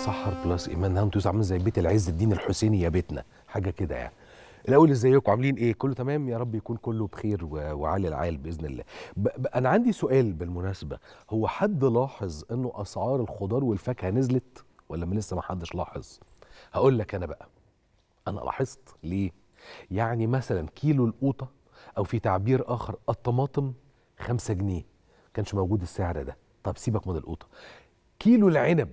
سحر بلس ايمان هانتوس عامل زي بيت العز الدين الحسيني يا بيتنا حاجه كده يعني الاول ازيكم عاملين ايه كله تمام يا رب يكون كله بخير و- وعلى العال باذن الله ب... ب... انا عندي سؤال بالمناسبه هو حد لاحظ انه اسعار الخضار والفاكهه نزلت ولا ما لسه ما حدش لاحظ هقول لك انا بقى انا لاحظت ليه يعني مثلا كيلو القوطه او في تعبير اخر الطماطم خمسة جنيه كانش موجود السعر ده طب سيبك من القوطه كيلو العنب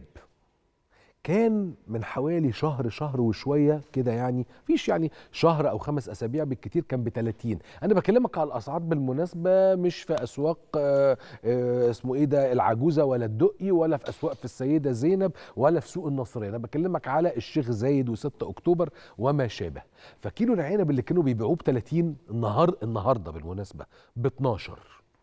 كان من حوالي شهر شهر وشويه كده يعني فيش يعني شهر او خمس اسابيع بالكتير كان ب 30 انا بكلمك على الاسعار بالمناسبه مش في اسواق آه، آه، اسمه ايه ده العجوزه ولا الدقي ولا في اسواق في السيده زينب ولا في سوق النصريه انا بكلمك على الشيخ زايد و6 اكتوبر وما شابه فكيلو العنب اللي كانوا بيبيعوه ب 30 النهار النهارده بالمناسبه ب 12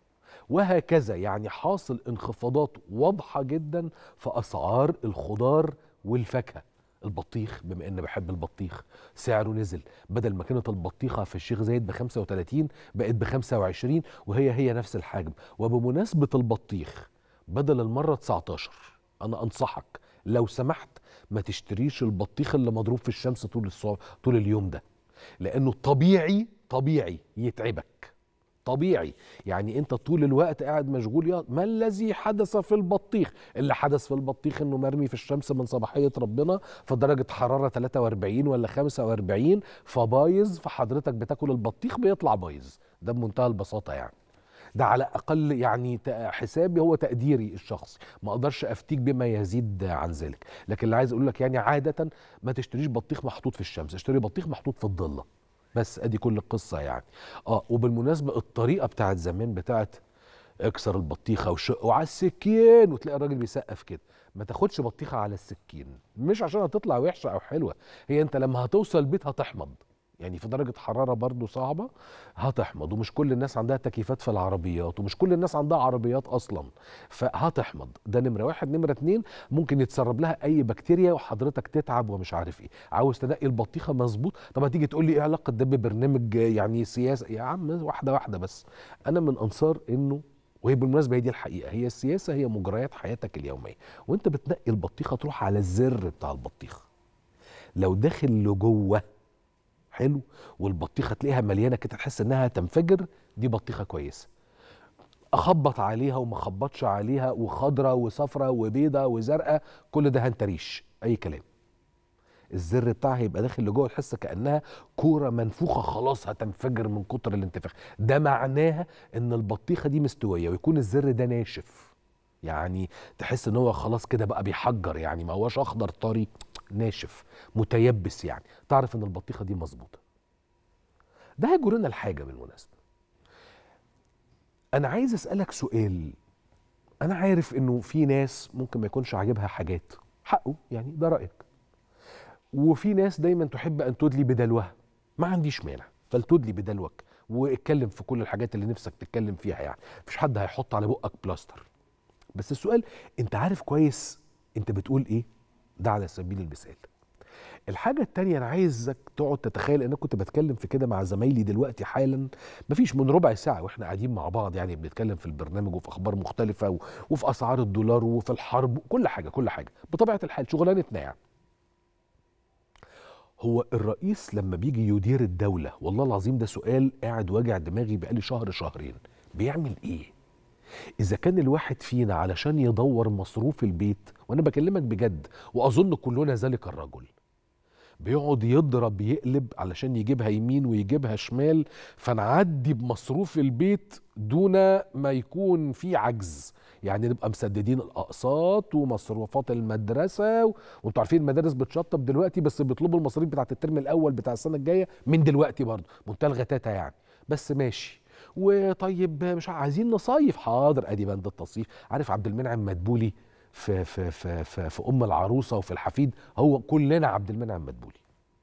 وهكذا يعني حاصل انخفاضات واضحة جدا في أسعار الخضار والفاكهة البطيخ بما ان بحب البطيخ سعره نزل بدل ما كانت البطيخه في الشيخ زايد ب 35 بقت ب 25 وهي هي نفس الحجم وبمناسبه البطيخ بدل المره 19 انا انصحك لو سمحت ما تشتريش البطيخ اللي مضروب في الشمس طول الصو... طول اليوم ده لانه طبيعي طبيعي يتعبك طبيعي يعني انت طول الوقت قاعد مشغول يا ما الذي حدث في البطيخ اللي حدث في البطيخ انه مرمي في الشمس من صباحيه ربنا فدرجه حراره 43 ولا 45 فبايظ فحضرتك بتاكل البطيخ بيطلع بايظ ده بمنتهى البساطه يعني ده على اقل يعني ت- حسابي هو تقديري الشخصي ما اقدرش افتيك بما يزيد عن ذلك لكن اللي عايز اقول لك يعني عاده ما تشتريش بطيخ محطوط في الشمس اشتري بطيخ محطوط في الضله بس ادي كل القصه يعني اه وبالمناسبه الطريقه بتاعت زمان بتاعت اكسر البطيخه وشق وعلى السكين وتلاقي الراجل بيسقف كده ما تاخدش بطيخه على السكين مش عشان هتطلع وحشه او حلوه هي انت لما هتوصل البيت هتحمض يعني في درجه حراره برضو صعبه هتحمض ومش كل الناس عندها تكييفات في العربيات ومش كل الناس عندها عربيات اصلا فهتحمض ده نمره واحد نمره اتنين ممكن يتسرب لها اي بكتيريا وحضرتك تتعب ومش عارف ايه عاوز تنقي البطيخه مظبوط طب هتيجي تقول لي ايه علاقه ده ببرنامج يعني سياسه يا عم واحده واحده بس انا من انصار انه وهي بالمناسبه هي دي الحقيقه هي السياسه هي مجريات حياتك اليوميه وانت بتنقي البطيخه تروح على الزر بتاع البطيخه لو داخل لجوه حلو والبطيخه تلاقيها مليانه كده تحس انها تنفجر دي بطيخه كويسه اخبط عليها وما اخبطش عليها وخضره وصفرة وبيضه وزرقاء كل ده هنتريش اي كلام الزر بتاعها يبقى داخل لجوه تحس كانها كوره منفوخه خلاص هتنفجر من كتر الانتفاخ ده معناها ان البطيخه دي مستويه ويكون الزر ده ناشف يعني تحس ان هو خلاص كده بقى بيحجر يعني ما هوش اخضر طري ناشف متيبس يعني تعرف ان البطيخه دي مظبوطه ده هيجرنا الحاجه بالمناسبه انا عايز اسالك سؤال انا عارف انه في ناس ممكن ما يكونش عاجبها حاجات حقه يعني ده رايك وفي ناس دايما تحب ان تدلي بدلوها ما عنديش مانع فلتدلي بدلوك واتكلم في كل الحاجات اللي نفسك تتكلم فيها يعني مفيش حد هيحط على بقك بلاستر بس السؤال انت عارف كويس انت بتقول ايه ده على سبيل المثال الحاجة التانية أنا عايزك تقعد تتخيل أنا كنت بتكلم في كده مع زمايلي دلوقتي حالا مفيش من ربع ساعة وإحنا قاعدين مع بعض يعني بنتكلم في البرنامج وفي أخبار مختلفة و- وفي أسعار الدولار وفي الحرب كل حاجة كل حاجة بطبيعة الحال شغلانتنا يعني هو الرئيس لما بيجي يدير الدولة والله العظيم ده سؤال قاعد واجع دماغي بقالي شهر شهرين بيعمل إيه؟ إذا كان الواحد فينا علشان يدور مصروف البيت وأنا بكلمك بجد وأظن كلنا ذلك الرجل بيقعد يضرب يقلب علشان يجيبها يمين ويجيبها شمال فنعدي بمصروف البيت دون ما يكون في عجز يعني نبقى مسددين الاقساط ومصروفات المدرسه و... وانتوا عارفين المدارس بتشطب دلوقتي بس بيطلبوا المصاريف بتاعت الترم الاول بتاع السنه الجايه من دلوقتي برضه منتهى الغتاتة يعني بس ماشي وطيب مش عايزين نصيف حاضر ادي بند التصيف عارف عبد المنعم مدبولي في في في في, في ام العروسه وفي الحفيد هو كلنا عبد المنعم مدبولي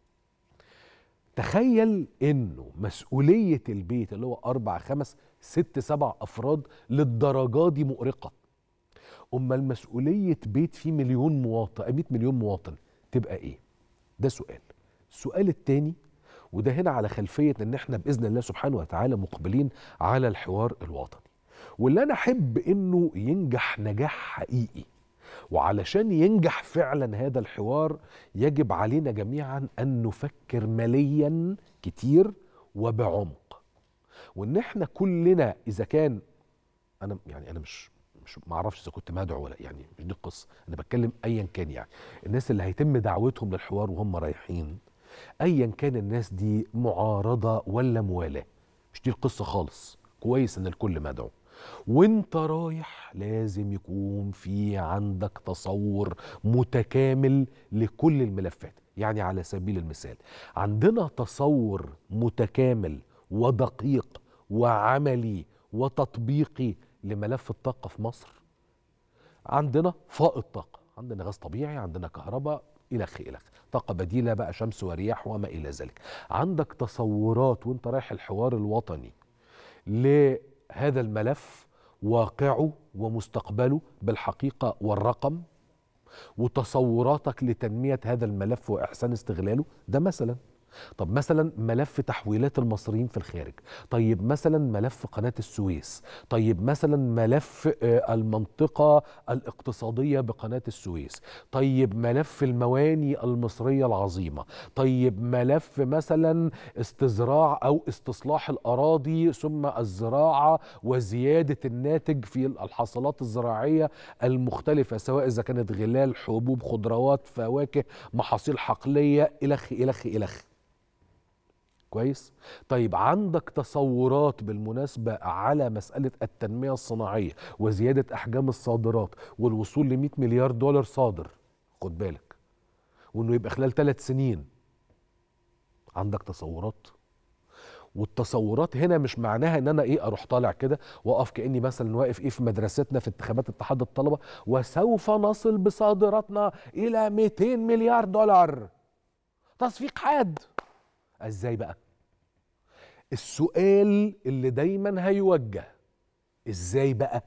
تخيل انه مسؤوليه البيت اللي هو اربع خمس ست سبع افراد للدرجه دي مؤرقه اما المسؤوليه بيت فيه مليون مواطن 100 مليون مواطن تبقى ايه ده سؤال السؤال الثاني وده هنا على خلفيه ان احنا باذن الله سبحانه وتعالى مقبلين على الحوار الوطني واللي انا احب انه ينجح نجاح حقيقي وعلشان ينجح فعلا هذا الحوار يجب علينا جميعا ان نفكر ماليا كتير وبعمق وان احنا كلنا اذا كان انا يعني انا مش مش ما اعرفش اذا كنت مدعو ولا يعني مش دي القصه انا بتكلم ايا كان يعني الناس اللي هيتم دعوتهم للحوار وهم رايحين ايا كان الناس دي معارضه ولا موالاه مش دي القصه خالص كويس ان الكل مدعو وانت رايح لازم يكون في عندك تصور متكامل لكل الملفات يعني على سبيل المثال عندنا تصور متكامل ودقيق وعملي وتطبيقي لملف الطاقة في مصر عندنا فائض طاقة عندنا غاز طبيعي عندنا كهرباء إلخ إلخ طاقة بديلة بقى شمس ورياح وما إلى ذلك عندك تصورات وانت رايح الحوار الوطني لهذا الملف واقعه ومستقبله بالحقيقة والرقم وتصوراتك لتنمية هذا الملف وإحسان استغلاله ده مثلاً طب مثلا ملف تحويلات المصريين في الخارج طيب مثلا ملف قناة السويس طيب مثلا ملف المنطقة الاقتصادية بقناة السويس طيب ملف المواني المصرية العظيمة طيب ملف مثلا استزراع أو استصلاح الأراضي ثم الزراعة وزيادة الناتج في الحصلات الزراعية المختلفة سواء إذا كانت غلال حبوب خضروات فواكه محاصيل حقلية إلخ إلخ إلخ كويس طيب عندك تصورات بالمناسبة على مسألة التنمية الصناعية وزيادة أحجام الصادرات والوصول ل 100 مليار دولار صادر خد بالك وإنه يبقى خلال ثلاث سنين عندك تصورات والتصورات هنا مش معناها ان انا ايه اروح طالع كده واقف كاني مثلا واقف ايه في مدرستنا في انتخابات اتحاد الطلبه وسوف نصل بصادراتنا الى 200 مليار دولار تصفيق حاد ازاي بقى السؤال اللي دايما هيوجه ازاي بقى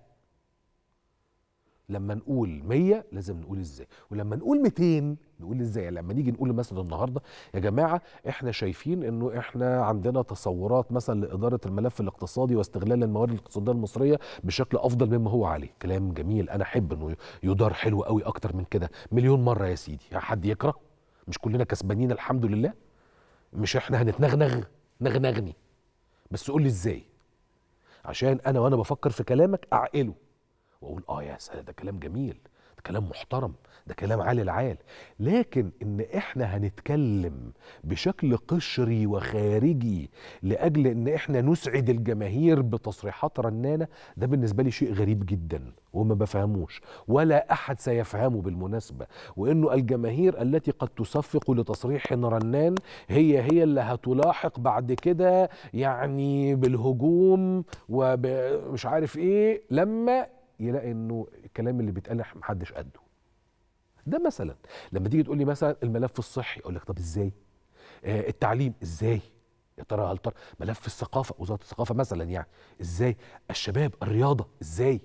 لما نقول 100 لازم نقول ازاي ولما نقول 200 نقول ازاي لما نيجي نقول مثلا النهارده يا جماعه احنا شايفين انه احنا عندنا تصورات مثلا لاداره الملف الاقتصادي واستغلال الموارد الاقتصاديه المصريه بشكل افضل مما هو عليه كلام جميل انا احب انه يدار حلو قوي اكتر من كده مليون مره يا سيدي حد يكره مش كلنا كسبانين الحمد لله مش احنا هنتنغنغ نغنغني بس قول لي ازاي عشان انا وانا بفكر في كلامك اعقله واقول اه يا سلام ده كلام جميل ده كلام محترم ده كلام عالي العال لكن ان احنا هنتكلم بشكل قشري وخارجي لاجل ان احنا نسعد الجماهير بتصريحات رنانه ده بالنسبه لي شيء غريب جدا وما بفهموش ولا احد سيفهمه بالمناسبه وانه الجماهير التي قد تصفق لتصريح رنان هي هي اللي هتلاحق بعد كده يعني بالهجوم ومش عارف ايه لما يلاقي انه الكلام اللي بيتقال محدش قده ده مثلا لما تيجي تقول لي مثلا الملف الصحي اقول لك طب ازاي آه التعليم ازاي يا ترى هل ترى ملف الثقافه وزاره الثقافه مثلا يعني ازاي الشباب الرياضه ازاي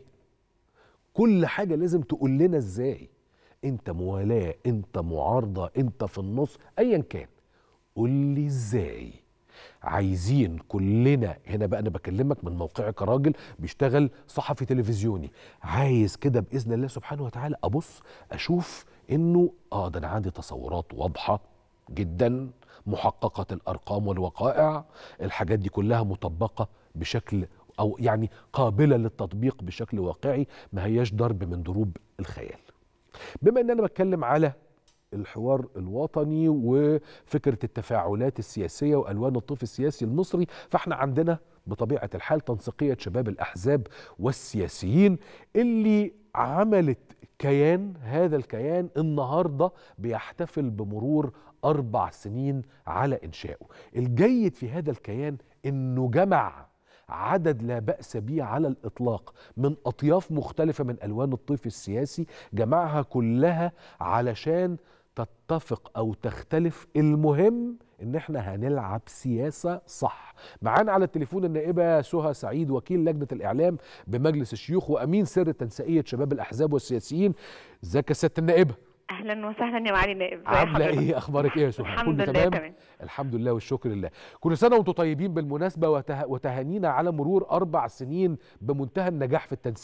كل حاجه لازم تقول لنا ازاي انت موالاه انت معارضه انت في النص ايا كان قول لي ازاي عايزين كلنا هنا بقى انا بكلمك من موقعي كراجل بيشتغل صحفي تلفزيوني عايز كده باذن الله سبحانه وتعالى ابص اشوف انه اه ده انا عندي تصورات واضحه جدا محققه الارقام والوقائع الحاجات دي كلها مطبقه بشكل او يعني قابله للتطبيق بشكل واقعي ما هياش ضرب من ضروب الخيال بما ان انا بتكلم على الحوار الوطني وفكره التفاعلات السياسيه والوان الطيف السياسي المصري فاحنا عندنا بطبيعه الحال تنسيقيه شباب الاحزاب والسياسيين اللي عملت كيان هذا الكيان النهارده بيحتفل بمرور اربع سنين على انشائه الجيد في هذا الكيان انه جمع عدد لا بأس به على الإطلاق من أطياف مختلفة من ألوان الطيف السياسي جمعها كلها علشان تتفق أو تختلف المهم إن إحنا هنلعب سياسة صح معانا على التليفون النائبة سهى سعيد وكيل لجنة الإعلام بمجلس الشيوخ وأمين سر تنسيقية شباب الأحزاب والسياسيين ازيك يا سيادة النائبة اهلا وسهلا يا معالي النائب عامله ايه اخبارك ايه يا سهى الحمد كله لله تمام تمام الحمد لله والشكر لله كل سنه وانتم طيبين بالمناسبه وته... وتهانينا على مرور اربع سنين بمنتهى النجاح في التنسيقيه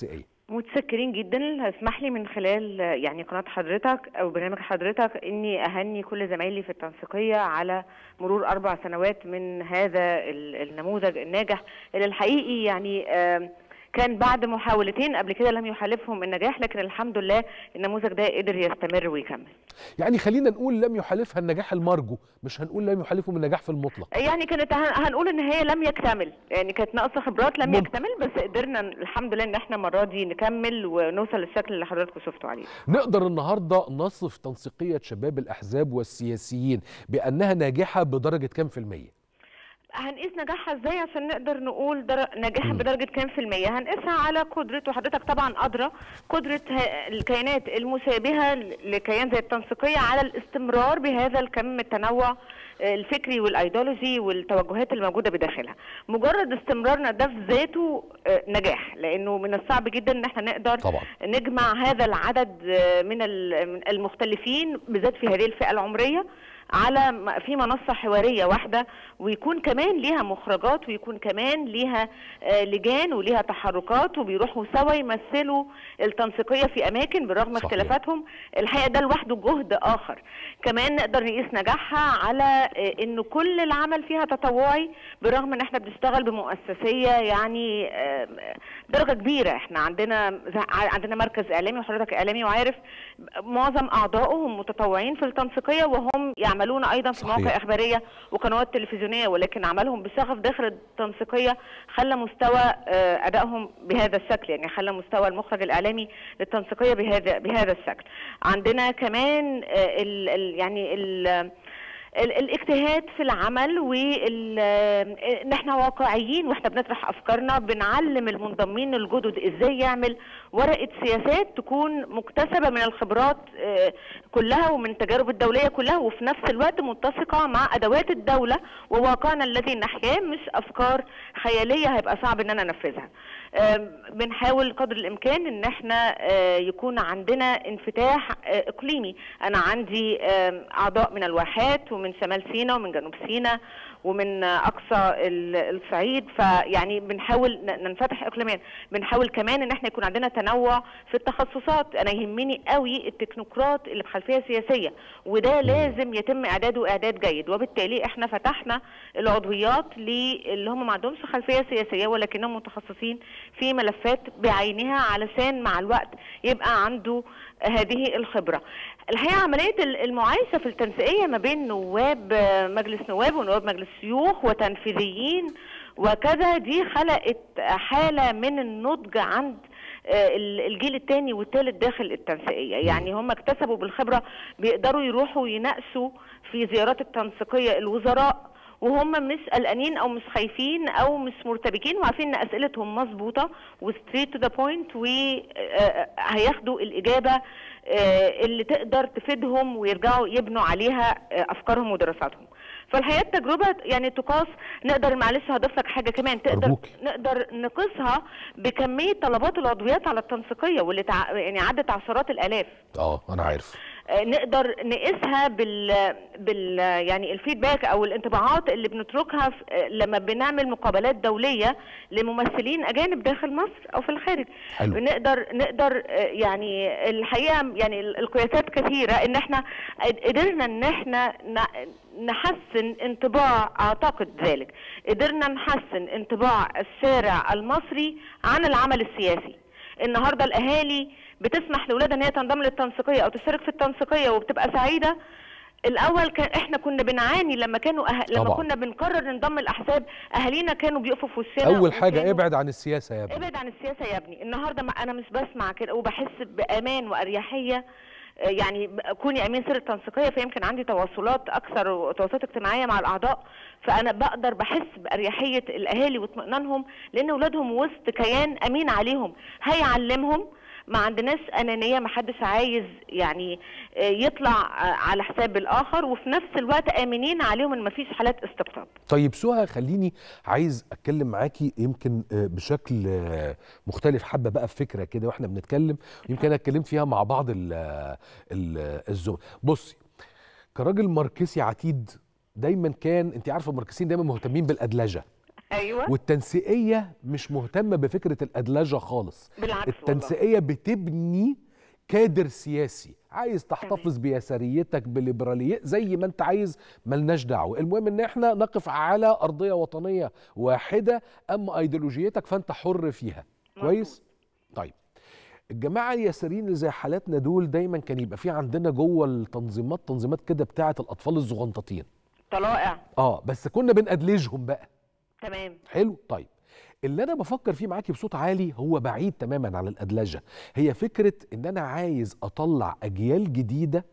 متشكرين جدا اسمح لي من خلال يعني قناة حضرتك أو برنامج حضرتك إني أهني كل زمايلي في التنسيقية على مرور أربع سنوات من هذا ال- النموذج الناجح اللي الحقيقي يعني آم، كان بعد محاولتين قبل كده لم يحالفهم النجاح لكن الحمد لله النموذج ده قدر يستمر ويكمل يعني خلينا نقول لم يحالفها النجاح المرجو مش هنقول لم يحالفهم النجاح في المطلق يعني كانت هن- هنقول ان هي لم يكتمل يعني كانت ناقصه خبرات لم ممكن. يكتمل بس قدرنا الحمد لله ان احنا المره دي نكمل ونوصل للشكل اللي حضراتكم شفتوا عليه نقدر النهارده نصف تنسيقيه شباب الاحزاب والسياسيين بانها ناجحه بدرجه كام في الميه هنقيس نجاحها ازاي عشان نقدر نقول در... نجاحها مم. بدرجه كام في الميه هنقيسها على قدره وحضرتك طبعا ادرى قدره ه- الكيانات المشابهه ل- لكيان زي التنسيقيه على الاستمرار بهذا الكم من التنوع آه، الفكري والايديولوجي والتوجهات الموجوده بداخلها مجرد استمرارنا ده في ذاته آه، نجاح لانه من الصعب جدا ان احنا نقدر طبعا نجمع هذا العدد آه، من ال- من المختلفين بالذات في هذه الفئه العمريه على م- في منصه حواريه واحده ويكون كمان ليها مخرجات ويكون كمان ليها آه، لجان وليها تحركات وبيروحوا سوا يمثلوا التنسيقيه في اماكن بالرغم صحيح. اختلافاتهم الحقيقه ده لوحده جهد اخر كمان نقدر نقيس نجاحها على آه، انه كل العمل فيها تطوعي برغم ان احنا بنشتغل بمؤسسيه يعني آه، درجه كبيره احنا عندنا عندنا مركز اعلامي وحضرتك اعلامي وعارف معظم اعضائه هم متطوعين في التنسيقيه وهم يعملون ايضا في صحيح. مواقع اخباريه وقنوات تلفزيونيه ولكن عملهم بشغف داخل التنسيقيه خلى مستوى آه، ادائهم بهذا الشكل يعني خلى مستوى المخرج الاعلامي للتنسيقيه بهذا بهذا الشكل عندنا كمان آه، ال ال يعني ال ال- الاجتهاد في العمل وال ان احنا واقعيين واحنا بنطرح افكارنا بنعلم المنضمين الجدد ازاي يعمل ورقه سياسات تكون مكتسبه من الخبرات آه، كلها ومن التجارب الدوليه كلها وفي نفس الوقت متسقه مع ادوات الدوله وواقعنا الذي نحياه مش افكار خياليه هيبقى صعب ان انا انفذها آم، بنحاول قدر الامكان ان احنا آه، يكون عندنا انفتاح آه، اقليمي انا عندي آم، اعضاء من الواحات ومن شمال سيناء ومن جنوب سيناء ومن آه، اقصى ال- الصعيد فيعني بنحاول ن- ننفتح اقليميا بنحاول كمان ان احنا يكون عندنا تنوع في التخصصات انا يهمني قوي التكنوقراط اللي بخلفيه سياسيه وده لازم يتم اعداده اعداد جيد وبالتالي احنا فتحنا العضويات للي هم ما عندهمش خلفيه سياسيه ولكنهم متخصصين في ملفات بعينها علشان مع الوقت يبقى عنده هذه الخبره. الحقيقه عمليه ال- المعايشه في التنسيقيه ما بين نواب آه، مجلس نواب ونواب مجلس شيوخ وتنفيذيين وكذا دي خلقت حاله من النضج عند آه، ال- الجيل الثاني والثالث داخل التنسيقيه يعني هم اكتسبوا بالخبره بيقدروا يروحوا يناقشوا في زيارات التنسيقيه الوزراء وهم مش قلقانين او مش خايفين او مش مرتبكين وعارفين ان اسئلتهم مظبوطه وستريت تو ذا بوينت وهياخدوا الاجابه آه، اللي تقدر تفيدهم ويرجعوا يبنوا عليها آه، افكارهم ودراساتهم فالحقيقه التجربه يعني تقاس نقدر معلش هضيف لك حاجه كمان تقدر أرجوك. نقدر نقيسها بكميه طلبات العضويات على التنسيقيه واللي تع... يعني عدت عشرات الالاف اه انا عارف آه، نقدر نقيسها بال بال يعني الفيدباك او الانطباعات اللي بنتركها في آه، لما بنعمل مقابلات دوليه لممثلين اجانب داخل مصر او في الخارج حلو. نقدر نقدر آه، يعني الحقيقه يعني ال- القياسات كثيره ان احنا قدرنا ان احنا ن- نحسن انطباع اعتقد ذلك قدرنا نحسن انطباع الشارع المصري عن العمل السياسي النهارده الاهالي بتسمح لاولادها ان هي تنضم للتنسيقيه او تشترك في التنسيقيه وبتبقى سعيده الاول كان احنا كنا بنعاني لما كانوا أه... لما طبعا. كنا بنقرر ننضم الاحزاب اهالينا كانوا بيقفوا في وشنا اول حاجه وكانوا- ابعد عن السياسه يا ابني ابعد عن السياسه يا ابني النهارده ما انا مش بسمع كده وبحس بامان واريحيه آه، يعني ب- كوني امين سر التنسيقيه فيمكن عندي تواصلات اكثر وتواصلات اجتماعيه مع الاعضاء فانا بقدر بحس باريحيه الاهالي واطمئنانهم لان اولادهم وسط كيان امين عليهم هيعلمهم ما عندناش انانيه ما حدش عايز يعني آه، يطلع آه، على حساب الاخر وفي نفس الوقت امنين عليهم ان ما فيش حالات استقطاب طيب سهى خليني عايز اتكلم معاكي يمكن آه، بشكل آه، مختلف حبه بقى في فكره كده واحنا بنتكلم يمكن انا اتكلمت فيها مع بعض ال- ال- الزملاء بصي كراجل ماركسي عتيد دايما كان انت عارفه الماركسيين دايما مهتمين بالادلجه ايوه والتنسيقيه مش مهتمه بفكره الادلجه خالص بالعكس والله التنسيقيه بتبني كادر سياسي عايز تحتفظ بيساريتك بليبراليه زي ما انت عايز ملناش دعوه المهم ان احنا نقف على ارضيه وطنيه واحده اما ايديولوجيتك فانت حر فيها كويس طيب الجماعه اليساريين اللي زي حالاتنا دول دايما كان يبقى في عندنا جوه التنظيمات تنظيمات كده بتاعه الاطفال الزغنططين طلائع اه بس كنا بنأدلجهم بقى تمام حلو طيب اللي انا بفكر فيه معاكي بصوت عالي هو بعيد تماما عن الادلجه هي فكره ان انا عايز اطلع اجيال جديده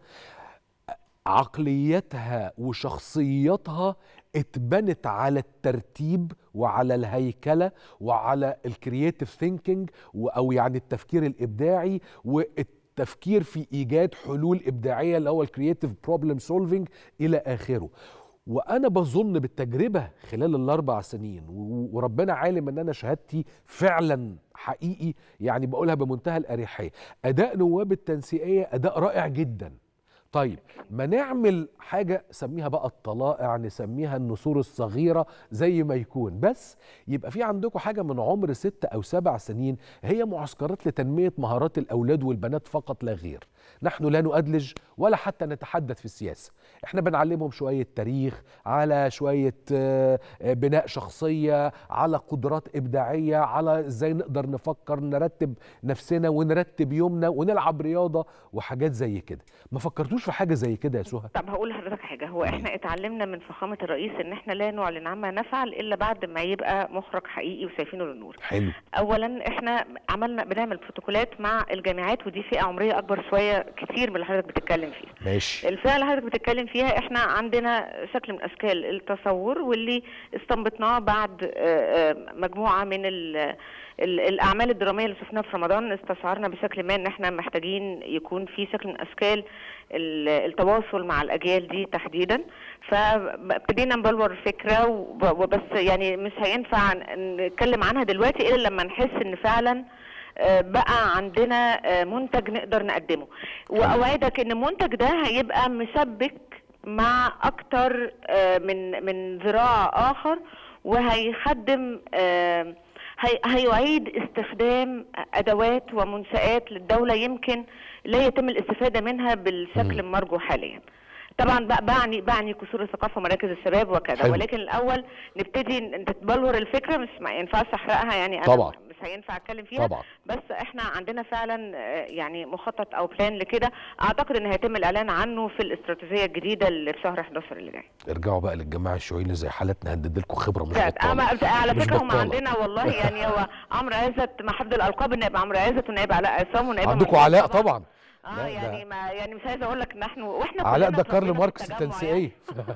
عقليتها وشخصيتها اتبنت على الترتيب وعلى الهيكله وعلى الكرييتيف ثينكينج او يعني التفكير الابداعي والتفكير في ايجاد حلول ابداعيه اللي هو الكرييتيف بروبلم سولفينج الى اخره وانا بظن بالتجربه خلال الاربع سنين و- وربنا عالم ان انا شهادتي فعلا حقيقي يعني بقولها بمنتهى الاريحيه اداء نواب التنسيقيه اداء رائع جدا طيب ما نعمل حاجة سميها بقى الطلائع نسميها النسور الصغيرة زي ما يكون بس يبقى في عندكم حاجة من عمر ست أو سبع سنين هي معسكرات لتنمية مهارات الأولاد والبنات فقط لا غير نحن لا نؤدلج ولا حتى نتحدث في السياسة احنا بنعلمهم شوية تاريخ على شوية آه، آه، بناء شخصية على قدرات إبداعية على ازاي نقدر نفكر نرتب نفسنا ونرتب يومنا ونلعب رياضة وحاجات زي كده ما فكرتوش في حاجة زي كده يا سهى طب هقول لحضرتك حاجه هو احنا اتعلمنا من فخامه الرئيس ان احنا لا نعلن عما نفعل الا بعد ما يبقى مخرج حقيقي وشايفينه للنور حلو اولا احنا عملنا بنعمل بروتوكولات مع الجامعات ودي فئه عمريه اكبر شويه كتير من اللي حضرتك بتتكلم فيه ماشي الفئه اللي حضرتك بتتكلم فيها احنا عندنا شكل من اشكال التصور واللي استنبطناه بعد آه، آه، مجموعه من ال ال- الاعمال الدراميه اللي شفناها في رمضان استشعرنا بشكل ما ان احنا محتاجين يكون في شكل من اشكال ال- التواصل مع الاجيال دي تحديدا فابتدينا نبلور فكره وب- وبس يعني مش هينفع نتكلم عنها دلوقتي الا لما نحس ان فعلا آه، بقى عندنا آه، منتج نقدر نقدمه واوعدك ان المنتج ده هيبقى مسبك مع اكتر آه، من من ذراع اخر وهيخدم آه، هي- هيعيد استخدام ادوات ومنشات للدوله يمكن لا يتم الاستفاده منها بالشكل المرجو حاليا طبعا بقى بعني بعني كسور الثقافه ومراكز الشباب وكذا حلو. ولكن الاول نبتدي ن- تتبلور الفكره مش ما ينفعش احرقها يعني انا طبعا. مش هينفع اتكلم فيها طبعا بس احنا عندنا فعلا آه، يعني مخطط او بلان لكده اعتقد ان هيتم الاعلان عنه في الاستراتيجيه الجديده اللي في شهر 11 اللي جاي ارجعوا بقى للجماعه الشيوعيين اللي زي حالتنا هندد لكم خبره مش فعلا. أما بطاله على مش فكره هم بطالة. عندنا والله يعني هو عمرو عزت مع حفظ الالقاب النائب عمرو عزت والنائب علاء عصام والنائب عندكم محمود علاء طبعا اه لا، يعني ده- ما يعني مش عايزه اقول لك نحن واحنا علاء كلنا ده كارل اتربينا في ماركس التجمع التنسيقيه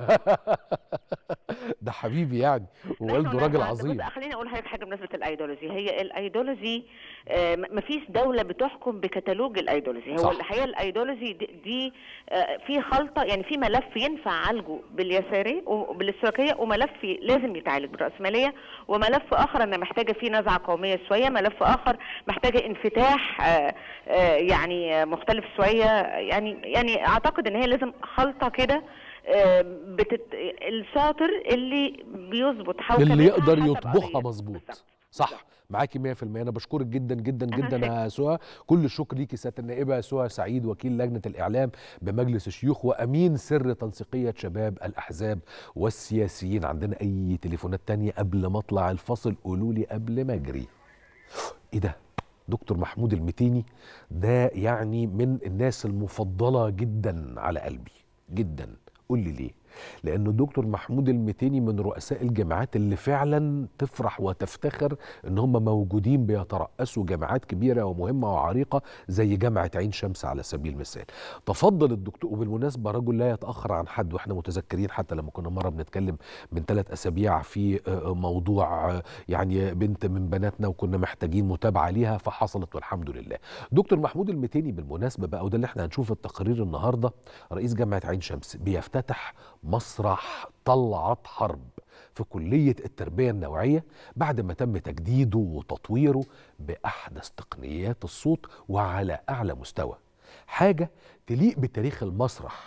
ده حبيبي يعني ووالده نحن راجل نسعى- عظيم بص خليني اقول لحضرتك حاجه بالنسبه للايديولوجي هي الايديولوجي آه، م- مفيش دوله بتحكم بكتالوج الايديولوجي صح. هو الحقيقه الايديولوجي دي, دي آه، في خلطه يعني في ملف ينفع عالجه باليساريه وبالاشتراكيه وملف لازم يتعالج بالراسماليه وملف اخر انا محتاجه فيه نزعه قوميه شويه ملف اخر محتاجه انفتاح آه، آه، يعني مختلف شويه يعني يعني اعتقد ان هي لازم خلطه كده آه، بتت... الشاطر اللي بيظبط حوكمتها اللي يقدر حسب يطبخها قضيته. مظبوط بالظبط. صح معاكي 100% انا بشكرك جدا جدا أنا جدا يا سهى كل الشكر ليكي سياده النائبه سهى سعيد وكيل لجنه الاعلام بمجلس الشيوخ وامين سر تنسيقيه شباب الاحزاب والسياسيين عندنا اي تليفونات تانية قبل ما اطلع الفصل قولوا لي قبل ما اجري ايه ده دكتور محمود المتيني ده يعني من الناس المفضله جدا على قلبي جدا قول لي ليه لأنه دكتور محمود المتيني من رؤساء الجامعات اللي فعلا تفرح وتفتخر ان هم موجودين بيترأسوا جامعات كبيرة ومهمة وعريقة زي جامعة عين شمس على سبيل المثال تفضل الدكتور وبالمناسبة رجل لا يتأخر عن حد واحنا متذكرين حتى لما كنا مرة بنتكلم من ثلاث أسابيع في آه، موضوع آه، يعني بنت من بناتنا وكنا محتاجين متابعة ليها فحصلت والحمد لله دكتور محمود المتيني بالمناسبة بقى وده اللي احنا هنشوف التقرير النهاردة رئيس جامعة عين شمس بيفتتح مسرح طلعت حرب في كلية التربية النوعية بعد ما تم تجديده وتطويره بأحدث تقنيات الصوت وعلى أعلى مستوى حاجة تليق بتاريخ المسرح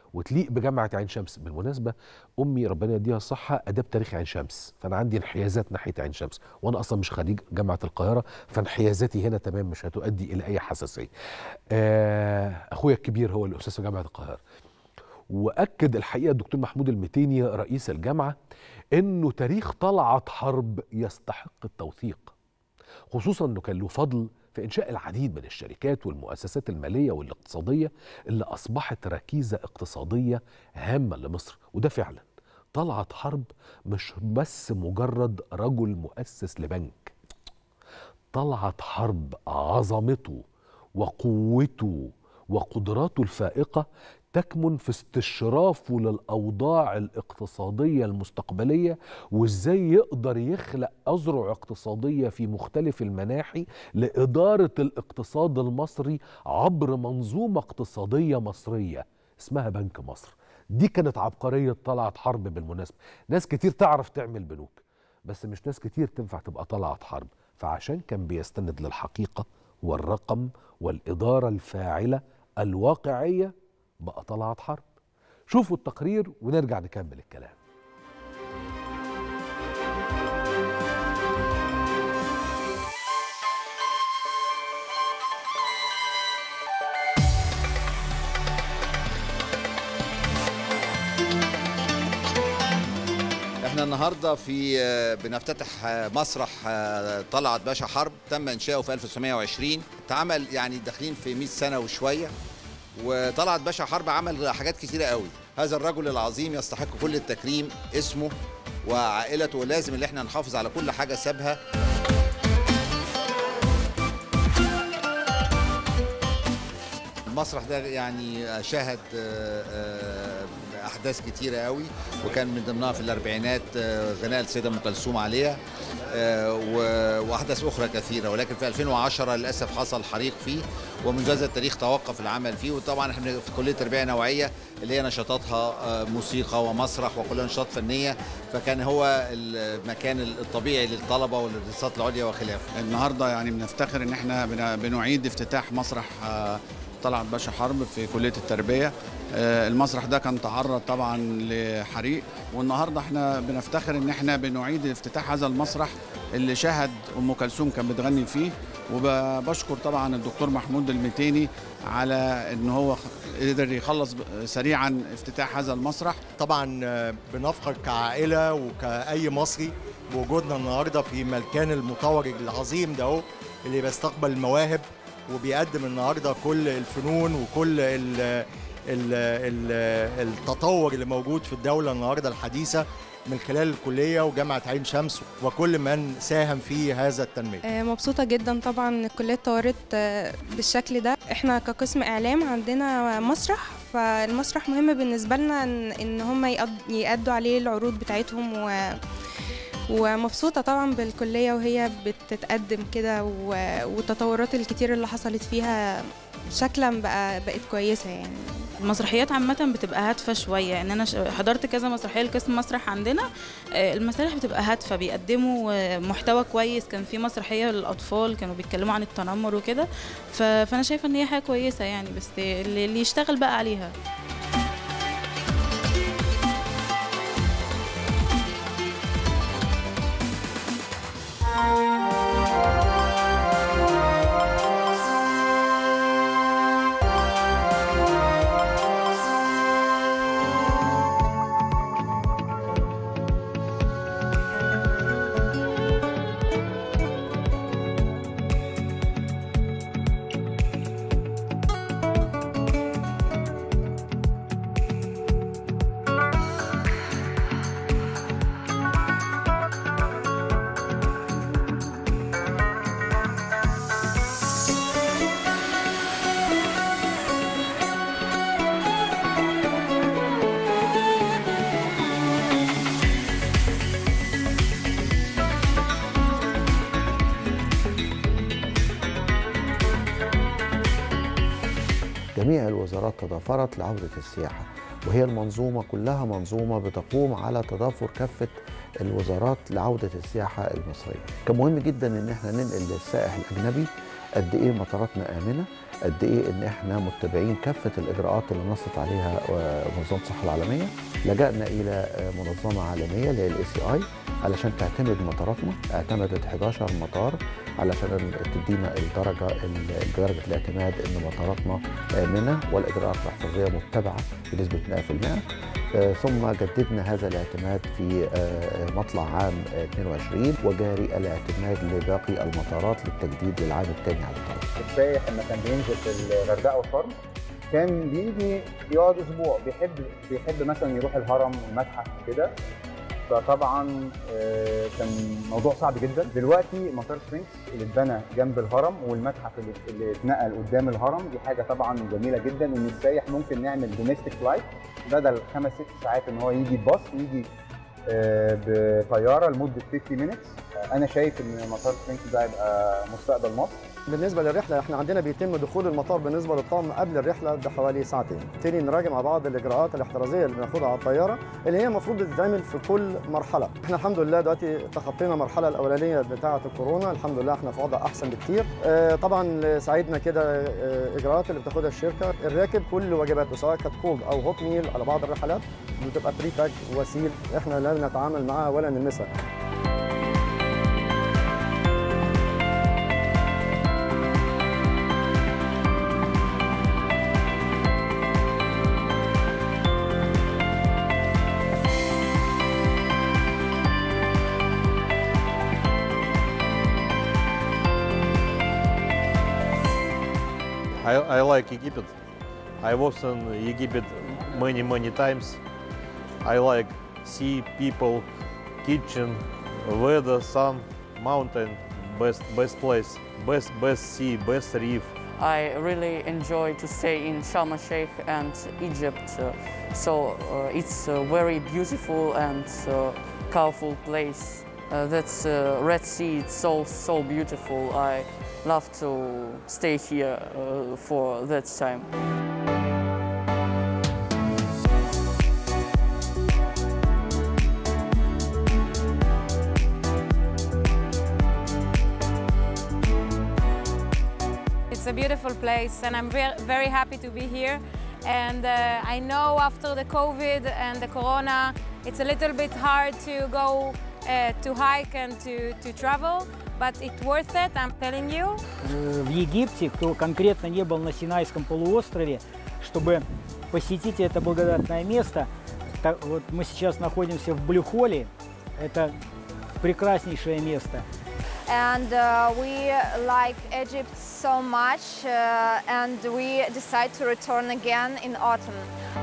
وتليق بجامعه عين شمس بالمناسبه امي ربنا يديها الصحه اداب تاريخ عين شمس فانا عندي انحيازات ناحيه عين شمس وانا اصلا مش خريج جامعه القاهره فانحيازاتي هنا تمام مش هتؤدي الى اي حساسيه آه اخويا الكبير هو الاستاذ في جامعه القاهره واكد الحقيقه الدكتور محمود المتيني رئيس الجامعه انه تاريخ طلعت حرب يستحق التوثيق خصوصا انه كان له فضل في انشاء العديد من الشركات والمؤسسات الماليه والاقتصاديه اللي اصبحت ركيزه اقتصاديه هامه لمصر وده فعلا طلعت حرب مش بس مجرد رجل مؤسس لبنك طلعت حرب عظمته وقوته وقدراته الفائقه تكمن في استشرافه للاوضاع الاقتصاديه المستقبليه وازاي يقدر يخلق اذرع اقتصاديه في مختلف المناحي لاداره الاقتصاد المصري عبر منظومه اقتصاديه مصريه اسمها بنك مصر دي كانت عبقريه طلعت حرب بالمناسبه ناس كتير تعرف تعمل بنوك بس مش ناس كتير تنفع تبقى طلعت حرب فعشان كان بيستند للحقيقه والرقم والاداره الفاعله الواقعيه بقى طلعت حرب شوفوا التقرير ونرجع نكمل الكلام احنا النهارده في بنفتتح مسرح طلعت باشا حرب تم انشاؤه في 1920 اتعمل يعني داخلين في 100 سنه وشويه وطلعت باشا حرب عمل حاجات كتيره قوي هذا الرجل العظيم يستحق كل التكريم اسمه وعائلته ولازم اللي احنا نحافظ على كل حاجه سابها المسرح ده يعني شهد احداث كتيره قوي وكان من ضمنها في الاربعينات غناء السيده ام كلثوم عليها واحداث اخرى كثيره ولكن في 2010 للاسف حصل حريق فيه ومنذ هذا التاريخ توقف العمل فيه وطبعا احنا في كليه تربيه نوعيه اللي هي نشاطاتها موسيقى ومسرح وكلها نشاطات فنيه فكان هو المكان الطبيعي للطلبه والدراسات العليا وخلافه. النهارده يعني بنفتخر ان احنا بنعيد افتتاح مسرح طلعت باشا حرب في كليه التربيه المسرح ده كان تعرض طبعا لحريق والنهارده احنا بنفتخر ان احنا بنعيد افتتاح هذا المسرح اللي شهد ام كلثوم كانت بتغني فيه وبشكر طبعا الدكتور محمود المتيني على ان هو قدر يخلص سريعا افتتاح هذا المسرح طبعا بنفخر كعائله وكاي مصري بوجودنا النهارده في مكان المطور العظيم ده اللي بيستقبل المواهب وبيقدم النهارده كل الفنون وكل ال ال ال التطور اللي موجود في الدوله النهارده الحديثه من خلال الكليه وجامعه عين شمس وكل من ساهم في هذا التنميه. مبسوطه جدا طبعا الكليه اتطورت بالشكل ده، احنا كقسم اعلام عندنا مسرح فالمسرح مهم بالنسبه لنا ان هم يأدوا عليه العروض بتاعتهم و ومبسوطة طبعا بالكلية وهي بتتقدم كده والتطورات الكتير اللي حصلت فيها شكلا بقى بقت كويسة يعني المسرحيات عامة بتبقى هادفة شوية يعني أنا حضرت كذا مسرحية لقسم مسرح عندنا المسارح بتبقى هادفة بيقدموا محتوى كويس كان في مسرحية للأطفال كانوا بيتكلموا عن التنمر وكده فأنا شايفة إن هي حاجة كويسة يعني بس اللي يشتغل بقى عليها جميع الوزارات تضافرت لعودة السياحة وهي المنظومة كلها منظومة بتقوم على تضافر كافة الوزارات لعودة السياحة المصرية كان مهم جدا ان احنا ننقل للسائح الأجنبي قد ايه مطاراتنا آمنة قد ايه ان احنا متبعين كافة الإجراءات اللي نصت عليها آه، منظمة الصحة العالمية لجأنا إلى آه، منظمة عالمية اللي هي الاي سي اي علشان تعتمد مطاراتنا اعتمدت 11 مطار علشان تدينا الدرجة ال- درجة الاعتماد ان مطاراتنا آمنة والإجراءات الاحترازية متبعة بنسبة 100% آه، ثم جددنا هذا الاعتماد في آه، مطلع عام آه، 22 وجاري الاعتماد لباقي المطارات للتجديد للعام الثاني على التوالي السايح لما كان بينزل في الغردقه وشرم كان بيجي يقعد اسبوع بيحب بيحب مثلا يروح الهرم والمتحف كده فطبعا آه، كان موضوع صعب جدا دلوقتي مطار سفنكس اللي اتبنى جنب الهرم والمتحف اللي اللي اتنقل قدام الهرم دي حاجه طبعا جميله جدا ان السايح ممكن نعمل دوميستيك فلايت بدل خمس ست ساعات ان هو يجي بباص يجي آه، بطياره لمده 50 مينتس انا شايف ان مطار سفنكس ده هيبقى مستقبل مصر بالنسبه للرحله احنا عندنا بيتم دخول المطار بالنسبه للطاقم قبل الرحله بحوالي ساعتين نبتدي نراجع مع بعض الاجراءات الاحترازيه اللي بناخدها على الطياره اللي هي المفروض تتعمل في كل مرحله احنا الحمد لله دلوقتي تخطينا المرحله الاولانيه بتاعه الكورونا الحمد لله احنا في وضع احسن بكتير آه طبعا اللي ساعدنا كده آه اجراءات اللي بتاخدها الشركه الراكب كل واجباته سواء كانت كولد او هوت ميل على بعض الرحلات بتبقى بري باك وسيل احنا لا نتعامل معاها ولا نلمسها I, I like Egypt. I was in Egypt many, many times. I like sea, people, kitchen, weather, sun, mountain, best, best place, best, best sea, best reef. I really enjoy to stay in Sharm el Sheikh and Egypt. uh, so uh, it's a very beautiful and uh, colorful place. Uh, that's uh, Red Sea. It's so so beautiful. I love to stay here uh, for that time. It's a beautiful place, and I'm very, very happy to be here. And uh, I know after the COVID and the Corona, it's a little bit hard to go uh, to hike and to, to travel, but it's worth it, I'm telling you. Э, в Египте, кто конкретно не был на Синайском полуострове, чтобы посетить это благодатное место. Так, вот мы сейчас находимся в Блюхоле, это прекраснейшее место. and uh, we like Egypt so much uh, and we decide to return again in autumn.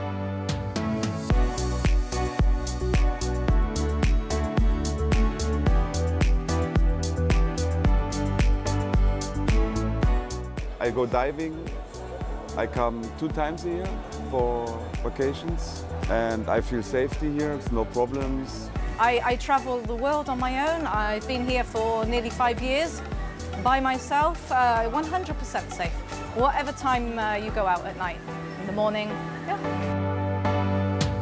I go diving. I come two times a year for vacations and I feel safety here, it's no problems. I, I travel the world on my own. I've been here for nearly five years by myself, uh, 100% safe. Whatever time uh, you go out at night, in the morning, yeah.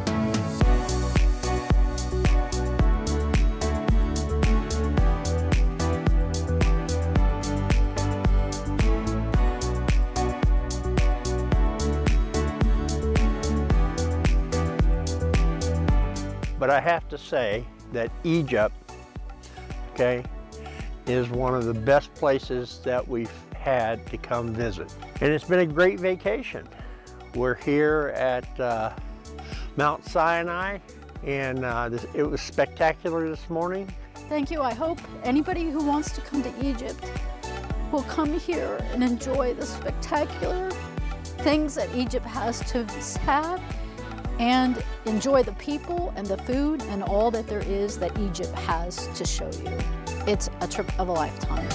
But I have to say that Egypt, okay, is one of the best places that we've had to come visit. And it's been a great vacation. We're here at uh, Mount Sinai, and uh, this, it was spectacular this morning. Thank you. I hope anybody who wants to come to Egypt will come here and enjoy the spectacular things that Egypt has to have and enjoy the people and the food and all that there is that Egypt has to show you. It's a trip of a lifetime.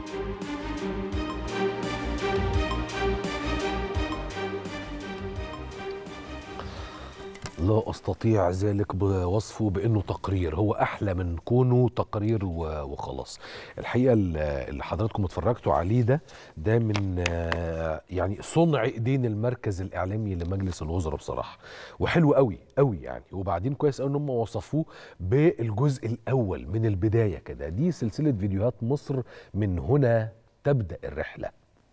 لا استطيع ذلك بوصفه بانه تقرير هو احلى من كونه تقرير و- وخلاص الحقيقه ال- اللي حضراتكم اتفرجتوا عليه ده ده من آه، يعني صنع ايدين المركز الاعلامي لمجلس الوزراء بصراحه وحلو قوي قوي يعني وبعدين كويس قوي ان هم وصفوه بالجزء الاول من البدايه كده دي سلسله فيديوهات مصر من هنا تبدا الرحله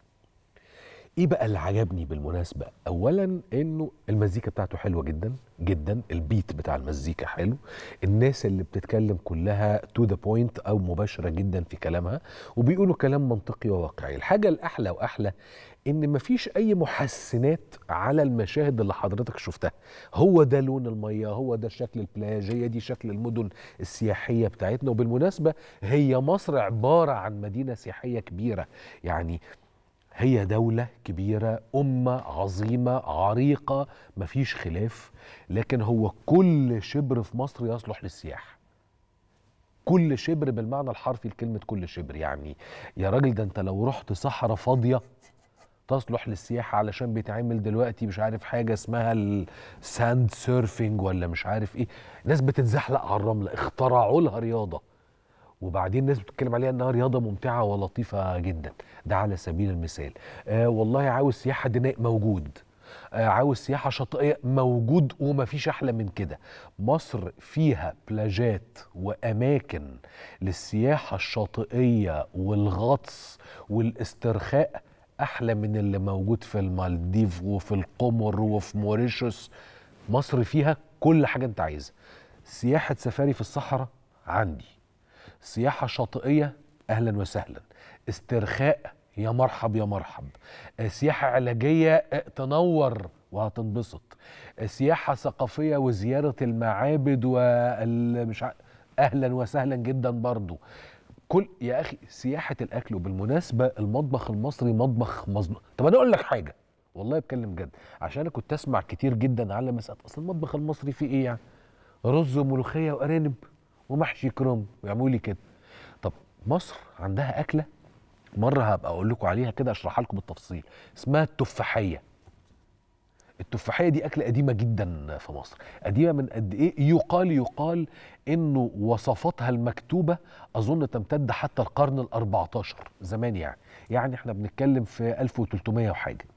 ايه بقى اللي عجبني بالمناسبه اولا انه المزيكا بتاعته حلوه جدا جدا البيت بتاع المزيكا حلو الناس اللي بتتكلم كلها تو ذا بوينت او مباشره جدا في كلامها وبيقولوا كلام منطقي وواقعي الحاجه الاحلى واحلى ان مفيش اي محسنات على المشاهد اللي حضرتك شفتها هو ده لون الميه هو ده شكل البلاج هي دي شكل المدن السياحيه بتاعتنا وبالمناسبه هي مصر عباره عن مدينه سياحيه كبيره يعني هي دولة كبيرة أمة عظيمة عريقة مفيش خلاف لكن هو كل شبر في مصر يصلح للسياحة كل شبر بالمعنى الحرفي لكلمة كل شبر يعني يا راجل ده انت لو رحت صحراء فاضية تصلح للسياحة علشان بيتعمل دلوقتي مش عارف حاجة اسمها الساند سيرفينج ولا مش عارف ايه ناس بتتزحلق على الرملة اخترعوا لها رياضة وبعدين الناس بتتكلم عليها انها رياضه ممتعه ولطيفه جدا ده على سبيل المثال آه والله عاوز سياحه دينيه موجود آه عاوز سياحه شاطئيه موجود ومفيش احلى من كده مصر فيها بلاجات واماكن للسياحه الشاطئيه والغطس والاسترخاء احلى من اللي موجود في المالديف وفي القمر وفي موريشيوس مصر فيها كل حاجه انت عايزها سياحه سفاري في الصحراء عندي سياحة شاطئية أهلا وسهلا استرخاء يا مرحب يا مرحب آه، سياحة علاجية آه، تنور وهتنبسط آه، سياحة ثقافية وزيارة المعابد والمش ع... أهلا وسهلا جدا برضو كل يا أخي سياحة الأكل وبالمناسبة المطبخ المصري مطبخ مظلوم طب أنا أقول لك حاجة والله بتكلم جد عشان أنا كنت أسمع كتير جدا على مسألة أصل المطبخ المصري فيه إيه يعني رز وملوخية وأرانب ومحشي كرنب ويعملوا لي كده طب مصر عندها اكله مره هبقى اقول لكم عليها كده اشرحها لكم بالتفصيل اسمها التفاحيه التفاحيه دي اكله قديمه جدا في مصر قديمه من قد ايه يقال يقال انه وصفاتها المكتوبه اظن تمتد حتى القرن ال14 زمان يعني يعني احنا بنتكلم في 1300 وحاجه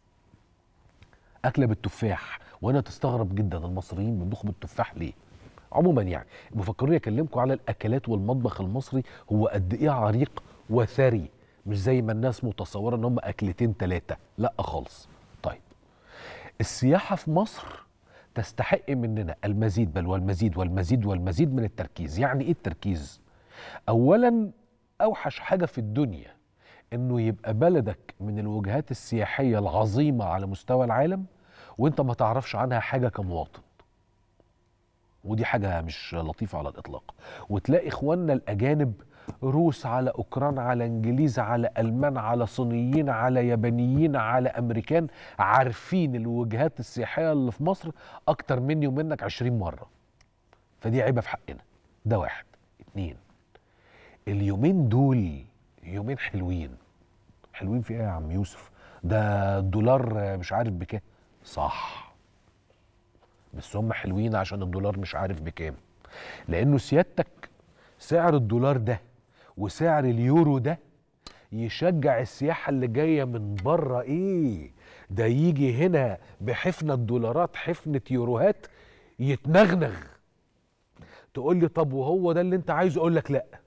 اكله بالتفاح وانا تستغرب جدا المصريين بيطبخوا بالتفاح ليه عموما يعني بفكروني اكلمكم على الاكلات والمطبخ المصري هو قد ايه عريق وثري مش زي ما الناس متصوره ان هم اكلتين ثلاثه لا خالص طيب السياحه في مصر تستحق مننا المزيد بل والمزيد والمزيد والمزيد من التركيز يعني ايه التركيز اولا اوحش حاجه في الدنيا انه يبقى بلدك من الوجهات السياحيه العظيمه على مستوى العالم وانت ما تعرفش عنها حاجه كمواطن ودي حاجة مش لطيفة على الإطلاق وتلاقي إخواننا الأجانب روس على أوكران على إنجليز على ألمان على صينيين على يابانيين على أمريكان عارفين الوجهات السياحية اللي في مصر أكتر مني ومنك عشرين مرة فدي عيبة في حقنا ده واحد اتنين اليومين دول يومين حلوين حلوين في ايه يا عم يوسف ده الدولار مش عارف بكام صح بس هم حلوين عشان الدولار مش عارف بكام لانه سيادتك سعر الدولار ده وسعر اليورو ده يشجع السياحة اللي جاية من بره ايه ده يجي هنا بحفنة دولارات حفنة يوروهات يتنغنغ تقول لي طب وهو ده اللي انت عايزه اقول لك لا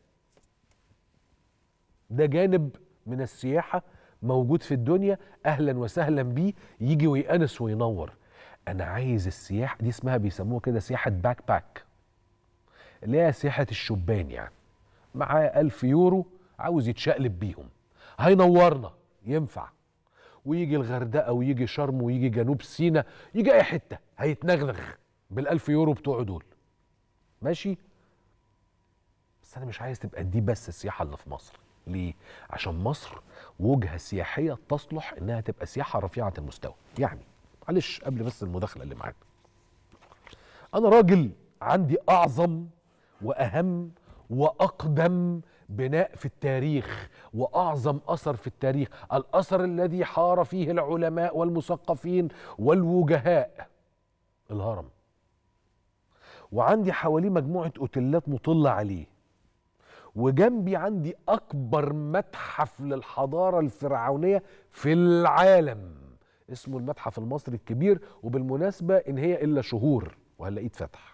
ده جانب من السياحة موجود في الدنيا اهلا وسهلا بيه يجي ويأنس وينور انا عايز السياحه دي اسمها بيسموها كده سياحه باك باك اللي هي سياحه الشبان يعني معاه ألف يورو عاوز يتشقلب بيهم هينورنا ينفع ويجي الغردقه ويجي شرم ويجي جنوب سيناء يجي اي حته هيتنغنغ بالألف يورو بتوعه دول ماشي بس انا مش عايز تبقى دي بس السياحه اللي في مصر ليه عشان مصر وجهه سياحيه تصلح انها تبقى سياحه رفيعه المستوى يعني معلش قبل بس المداخله اللي معانا انا راجل عندي اعظم واهم واقدم بناء في التاريخ واعظم اثر في التاريخ الاثر الذي حار فيه العلماء والمثقفين والوجهاء الهرم وعندي حواليه مجموعه اوتيلات مطله عليه وجنبي عندي اكبر متحف للحضاره الفرعونيه في العالم اسمه المتحف المصري الكبير وبالمناسبه ان هي الا شهور وهنلاقيه اتفتح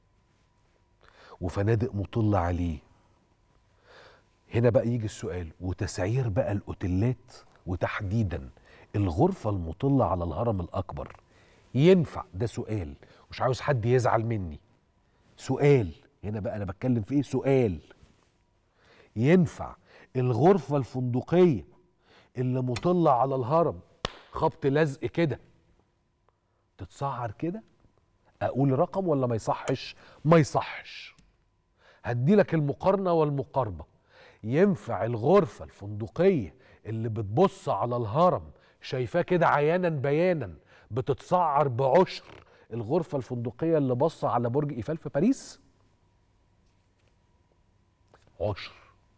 وفنادق مطله عليه هنا بقى يجي السؤال وتسعير بقى الاوتيلات وتحديدا الغرفه المطله على الهرم الاكبر ينفع ده سؤال مش عاوز حد يزعل مني سؤال هنا بقى انا بتكلم في ايه سؤال ينفع الغرفه الفندقيه اللي مطله على الهرم خبط لزق كده تتسعر كده اقول رقم ولا ما يصحش ما يصحش هدي لك المقارنه والمقاربه ينفع الغرفه الفندقيه اللي بتبص على الهرم شايفاه كده عيانا بيانا بتتسعر بعشر الغرفه الفندقيه اللي باصه على برج ايفل في باريس عشر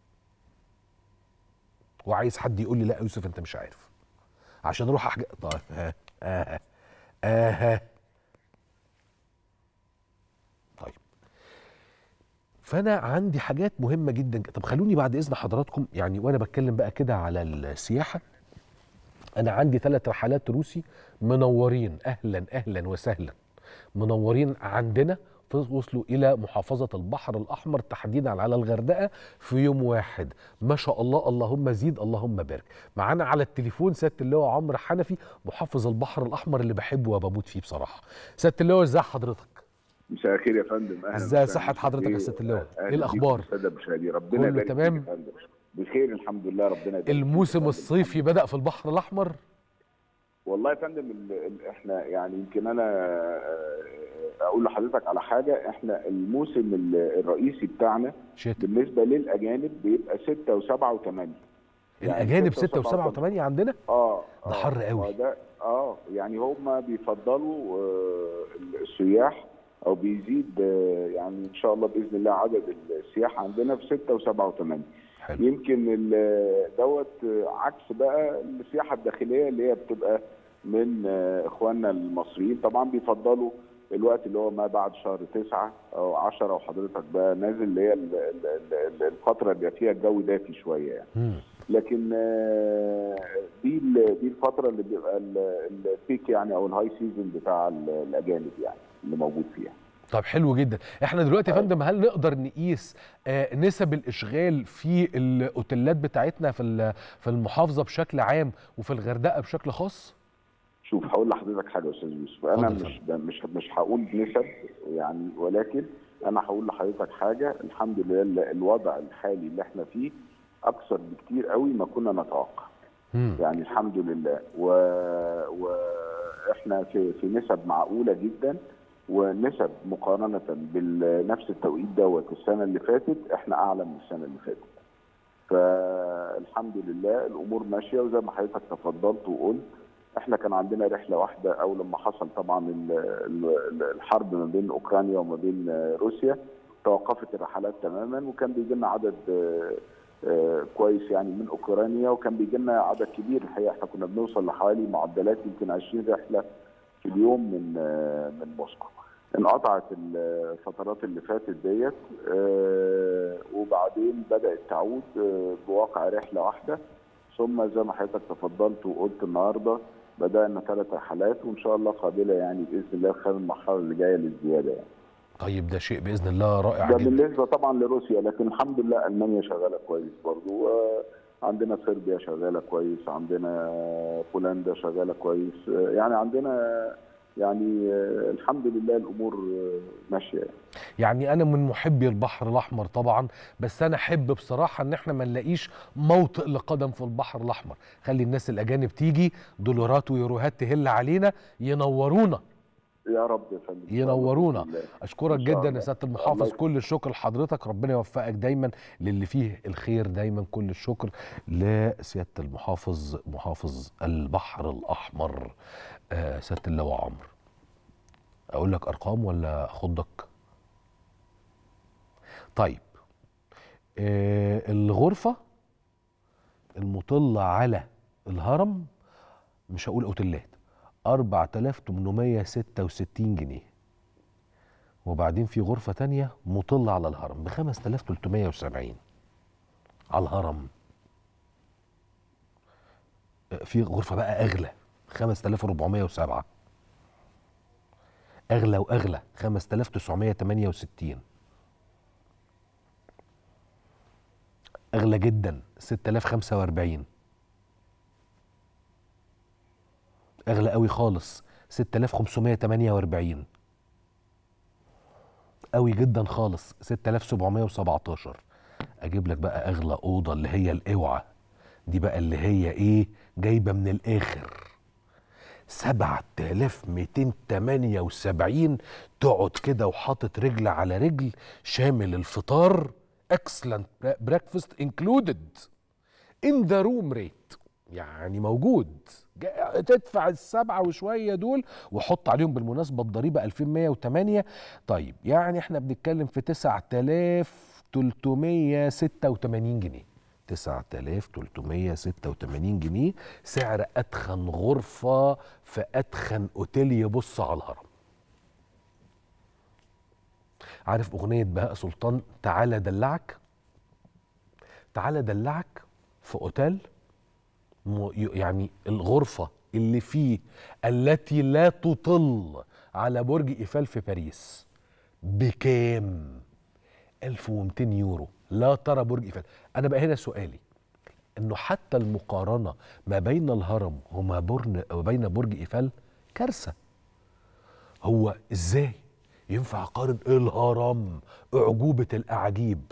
وعايز حد يقول لي لا يا يوسف انت مش عارف عشان اروح احجز طيب ها اه اه طيب فانا عندي حاجات مهمه جدا طب خلوني بعد اذن حضراتكم يعني وانا بتكلم بقى كده على السياحه انا عندي ثلاث رحلات روسي منورين اهلا اهلا وسهلا منورين عندنا وصلوا الى محافظه البحر الاحمر تحديدا على الغردقه في يوم واحد ما شاء الله اللهم زيد اللهم بارك معانا على التليفون سياده اللواء عمرو حنفي محافظ البحر الاحمر اللي بحبه وبموت فيه بصراحه سياده اللواء ازي حضرتك مساء الخير يا فندم اهلا ازاي وسهلا. صحه حضرتك يا سياده اللواء أهلا ايه بيك الاخبار الساده المشاهدين ربنا كله يبارك فيك تمام؟ يا فندم بخير الحمد لله ربنا يبارك فيك. الموسم الصيفي بدا في البحر الاحمر والله يا فندم ال- ال- احنا يعني يمكن انا آه، اقول لحضرتك على حاجه احنا الموسم ال- الرئيسي بتاعنا شتاء. بالنسبه للاجانب بيبقى 6 و7 و8 الاجانب 6 و7 و8 عندنا اه ده حر قوي ده اه يعني هم بيفضلوا آه السياح او بيزيد آه يعني ان شاء الله باذن الله عدد السياح عندنا في 6 و7 و8 حلو. يمكن ال- دوت آه، عكس بقى السياحه الداخليه اللي هي بتبقى من آه، اخواننا المصريين طبعا بيفضلوا الوقت اللي هو ما بعد شهر تسعة او عشرة وحضرتك بقى نازل اللي هي ال- ال- ال- الفتره اللي فيها الجو دافي شويه يعني لكن آه، دي ال- دي الفتره اللي بيبقى ال- البيك يعني او الهاي سيزون بتاع ال- الاجانب يعني اللي موجود فيها طب حلو جدا احنا دلوقتي يا فندم هل نقدر نقيس آه، نسب الاشغال في الاوتيلات بتاعتنا في ال- في المحافظه بشكل عام وفي الغردقه بشكل خاص شوف هقول لحضرتك حاجه يا استاذ يوسف انا اتفضل مش مش مش هقول نسب يعني ولكن انا هقول لحضرتك حاجه الحمد لله ال- الوضع الحالي اللي احنا فيه اكثر بكتير قوي ما كنا نتوقع يعني الحمد لله و... واحنا في في نسب معقوله جدا ونسب مقارنه بنفس التوقيت دوت السنه اللي فاتت احنا اعلى من السنه اللي فاتت فالحمد لله الامور ماشيه وزي ما حضرتك تفضلت وقلت احنا كان عندنا رحله واحده او لما حصل طبعا ال- ال- الحرب ما بين اوكرانيا وما بين روسيا توقفت الرحلات تماما وكان بيجي لنا عدد آه، آه، كويس يعني من اوكرانيا وكان بيجي لنا عدد كبير الحقيقه احنا كنا بنوصل لحوالي معدلات يمكن 20 رحله في اليوم من آه، من موسكو انقطعت الفترات اللي فاتت ديت آه، وبعدين بدات تعود آه، بواقع رحله واحده ثم زي ما حضرتك تفضلت وقلت النهارده بدانا ثلاث رحلات وان شاء الله قابله يعني باذن الله خلال المرحله اللي جايه للزياده يعني. طيب ده شيء باذن الله رائع ده جدا بالنسبه طبعا لروسيا لكن الحمد لله المانيا شغاله كويس برضو آه، عندنا صربيا شغاله كويس عندنا بولندا شغاله كويس آه، يعني عندنا يعني آه، الحمد لله الامور آه، ماشيه يعني. يعني انا من محبي البحر الاحمر طبعا بس انا احب بصراحه ان احنا ما نلاقيش موطئ لقدم في البحر الاحمر خلي الناس الاجانب تيجي دولارات ويوروهات تهل علينا ينورونا يا رب يا فندم ينورونا بإذن الله. اشكرك إن شاء جدا الله. يا سياده الله المحافظ يخليك. كل الشكر لحضرتك ربنا يوفقك دايما للي فيه الخير دايما كل الشكر لسياده المحافظ محافظ البحر الاحمر آه سياده اللواء عمرو اقول لك ارقام ولا اخضك طيب آه الغرفه المطله على الهرم مش هقول اوتيلات 4866 جنيه وبعدين في غرفة تانية مطلة على الهرم ب 5370 على الهرم في غرفة بقى أغلى 5407 أغلى وأغلى 5968 أغلى جدا 6045 أغلى قوي خالص 6548 قوي جدا خالص 6717 اجيب لك بقى اغلى اوضه اللي هي الاوعى دي بقى اللي هي ايه جايبه من الاخر 7278 تقعد كده وحاطط رجل على رجل شامل الفطار اكسلنت بريكفاست انكلودد ان ذا روم ريت يعني موجود جا- تدفع السبعة وشوية دول وحط عليهم بالمناسبة الضريبة 2108 طيب يعني احنا بنتكلم في 9386 جنيه 9386 جنيه سعر أتخن غرفة في أتخن أوتيل يبص على الهرم عارف أغنية بهاء سلطان تعالى دلعك تعالى دلعك في أوتيل م- يعني الغرفة اللي فيه التي لا تطل على برج إيفال في باريس بكام 1200 يورو لا ترى برج إيفال أنا بقى هنا سؤالي إنه حتى المقارنة ما بين الهرم وما برن وبين برج إيفال كارثة هو إزاي ينفع أقارن الهرم أعجوبة الأعاجيب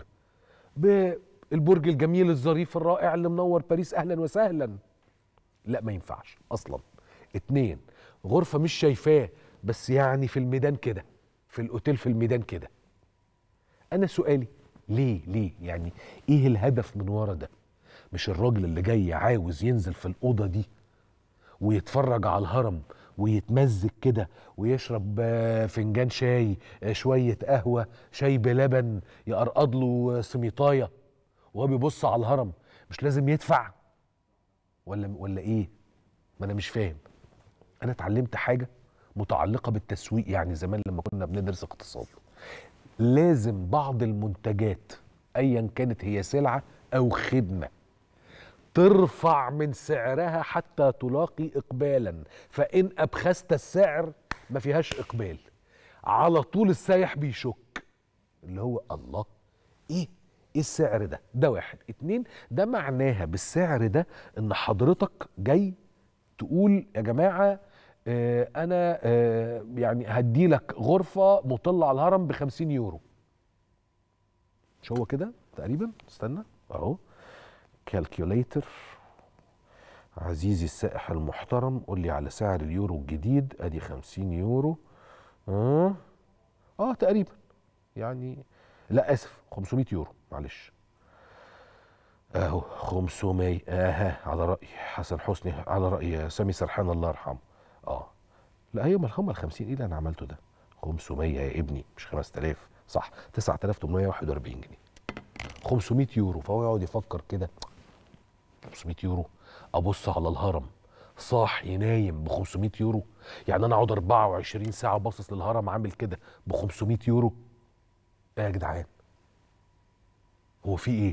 بالبرج الجميل الظريف الرائع اللي منور باريس اهلا وسهلا لا ما ينفعش اصلا اتنين غرفه مش شايفاه بس يعني في الميدان كده في الاوتيل في الميدان كده انا سؤالي ليه ليه يعني ايه الهدف من ورا ده مش الراجل اللي جاي عاوز ينزل في الاوضه دي ويتفرج على الهرم ويتمزج كده ويشرب آه، فنجان شاي آه، شويه قهوه شاي بلبن يقرقض له سميطايه وهو بيبص على الهرم مش لازم يدفع ولا ولا ايه ما انا مش فاهم انا اتعلمت حاجه متعلقه بالتسويق يعني زمان لما كنا بندرس اقتصاد لازم بعض المنتجات ايا كانت هي سلعه او خدمه ترفع من سعرها حتى تلاقي اقبالا فان ابخست السعر ما فيهاش اقبال على طول السايح بيشك اللي هو الله ايه ايه السعر ده ده واحد اتنين ده معناها بالسعر ده ان حضرتك جاي تقول يا جماعه آه انا آه يعني هدي لك غرفه مطله على الهرم ب 50 يورو مش هو كده تقريبا استنى اهو كالكوليتر عزيزي السائح المحترم قول لي على سعر اليورو الجديد ادي 50 يورو اه اه تقريبا يعني لا اسف 500 يورو معلش اهو 500 اها على راي حسن حسني على راي سامي سرحان الله يرحمه اه لا هي هم هم ال 50 ايه اللي انا عملته ده 500 يا ابني مش 5000 صح 9841 جنيه 500 يورو فهو يقعد يفكر كده 500 يورو ابص على الهرم صاحي نايم ب 500 يورو يعني انا اقعد 24 ساعه باصص للهرم عامل كده ب 500 يورو ايه يا جدعان هو في ايه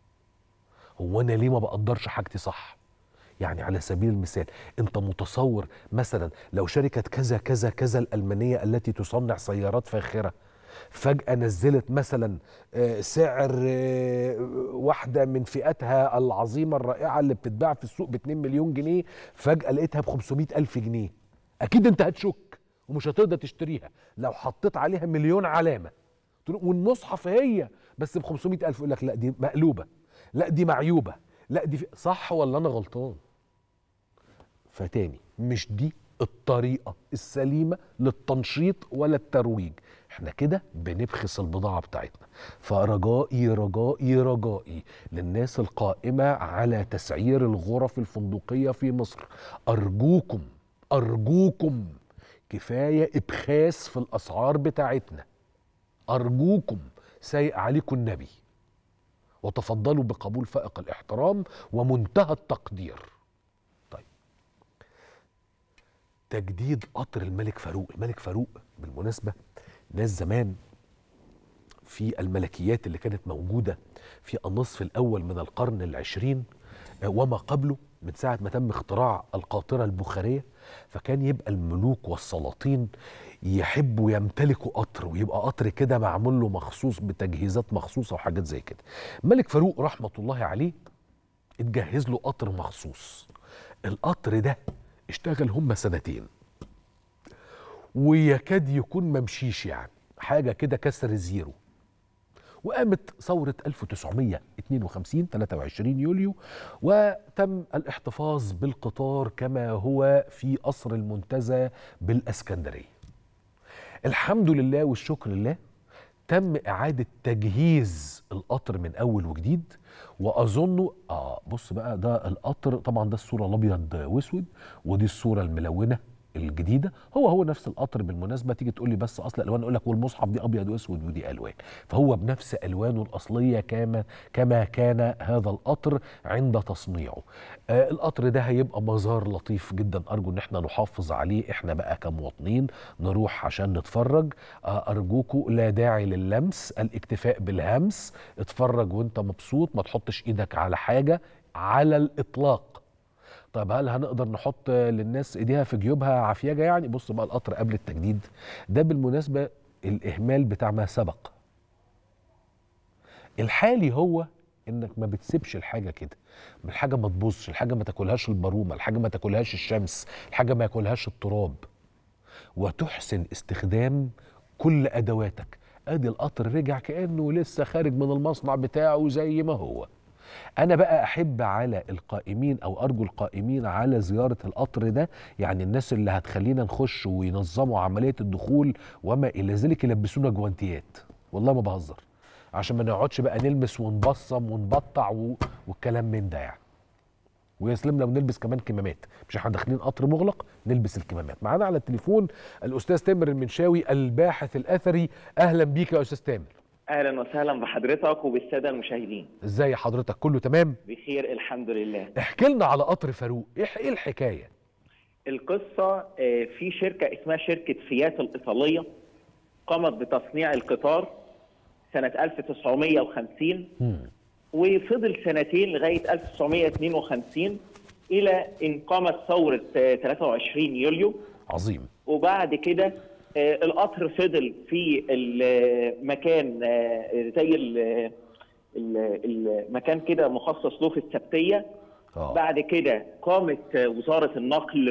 هو انا ليه ما بقدرش حاجتي صح يعني على سبيل المثال انت متصور مثلا لو شركه كذا كذا كذا الالمانيه التي تصنع سيارات فاخره فجاه نزلت مثلا آه، سعر آه، واحده من فئاتها العظيمه الرائعه اللي بتتباع في السوق ب 2 مليون جنيه فجاه لقيتها ب 500 الف جنيه اكيد انت هتشك ومش هتقدر تشتريها لو حطيت عليها مليون علامه تقول- والمصحف هي بس ب 500 الف يقول لك لا دي مقلوبه لا دي معيوبه لا دي في- صح ولا انا غلطان فتاني مش دي الطريقة السليمة للتنشيط ولا الترويج احنا كده بنبخس البضاعة بتاعتنا فرجائي رجائي رجائي للناس القائمة على تسعير الغرف الفندقية في مصر أرجوكم أرجوكم كفاية إبخاس في الأسعار بتاعتنا أرجوكم سايق عليكم النبي وتفضلوا بقبول فائق الاحترام ومنتهى التقدير طيب تجديد قطر الملك فاروق الملك فاروق بالمناسبة ناس زمان في الملكيات اللي كانت موجودة في النصف الأول من القرن العشرين آه، وما قبله من ساعة ما تم اختراع القاطرة البخارية فكان يبقى الملوك والسلاطين يحبوا يمتلكوا قطر ويبقى قطر كده معمول له مخصوص بتجهيزات مخصوصة وحاجات زي كده الملك فاروق رحمة الله عليه اتجهز له قطر مخصوص القطر ده اشتغل هم سنتين ويكاد يكون ممشيش يعني حاجة كده كسر زيرو وقامت ثورة 1952 23 يوليو وتم الاحتفاظ بالقطار كما هو في قصر المنتزه بالاسكندرية الحمد لله والشكر لله تم إعادة تجهيز القطر من أول وجديد وأظنه آه بص بقى ده القطر طبعا ده الصورة الأبيض وأسود ودي الصورة الملونة الجديده هو هو نفس القطر بالمناسبه تيجي تقول لي بس اصل الالوان اقول لك والمصحف دي ابيض واسود ودي الوان فهو بنفس الوانه الاصليه كما كما كان هذا القطر عند تصنيعه آه القطر ده هيبقى مزار لطيف جدا ارجو ان احنا نحافظ عليه احنا بقى كمواطنين نروح عشان نتفرج آه ارجوكوا لا داعي لللمس الاكتفاء بالهمس اتفرج وانت مبسوط ما تحطش ايدك على حاجه على الاطلاق طب هل هنقدر نحط للناس ايديها في جيوبها عفياجه يعني بص بقى القطر قبل التجديد ده بالمناسبه الاهمال بتاع ما سبق الحالي هو انك ما بتسيبش الحاجه كده الحاجه ما تبصش الحاجه ما تاكلهاش البرومه الحاجه ما تاكلهاش الشمس الحاجه ما ياكلهاش التراب وتحسن استخدام كل ادواتك ادي القطر رجع كانه لسه خارج من المصنع بتاعه زي ما هو انا بقى احب على القائمين او ارجو القائمين على زياره القطر ده يعني الناس اللي هتخلينا نخش وينظموا عمليه الدخول وما الى ذلك يلبسونا جوانتيات والله ما بهزر عشان ما نقعدش بقى نلمس ونبصم ونبطع و... والكلام من ده يعني ويسلم لو نلبس كمان كمامات مش احنا داخلين قطر مغلق نلبس الكمامات معانا على التليفون الاستاذ تامر المنشاوي الباحث الاثري اهلا بيك يا استاذ تامر اهلا وسهلا بحضرتك وبالساده المشاهدين ازاي حضرتك كله تمام بخير الحمد لله احكي لنا على قطر فاروق ايه ايه الحكايه القصه آه، في شركه اسمها شركه فيات الايطاليه قامت بتصنيع القطار سنه 1950 وفضل سنتين لغايه 1952 الى ان قامت ثوره آه، 23 يوليو عظيم وبعد كده آه، القطر فضل في المكان آه، زي ال- ال- المكان كده مخصص له في السبتيه بعد كده قامت آه، وزاره النقل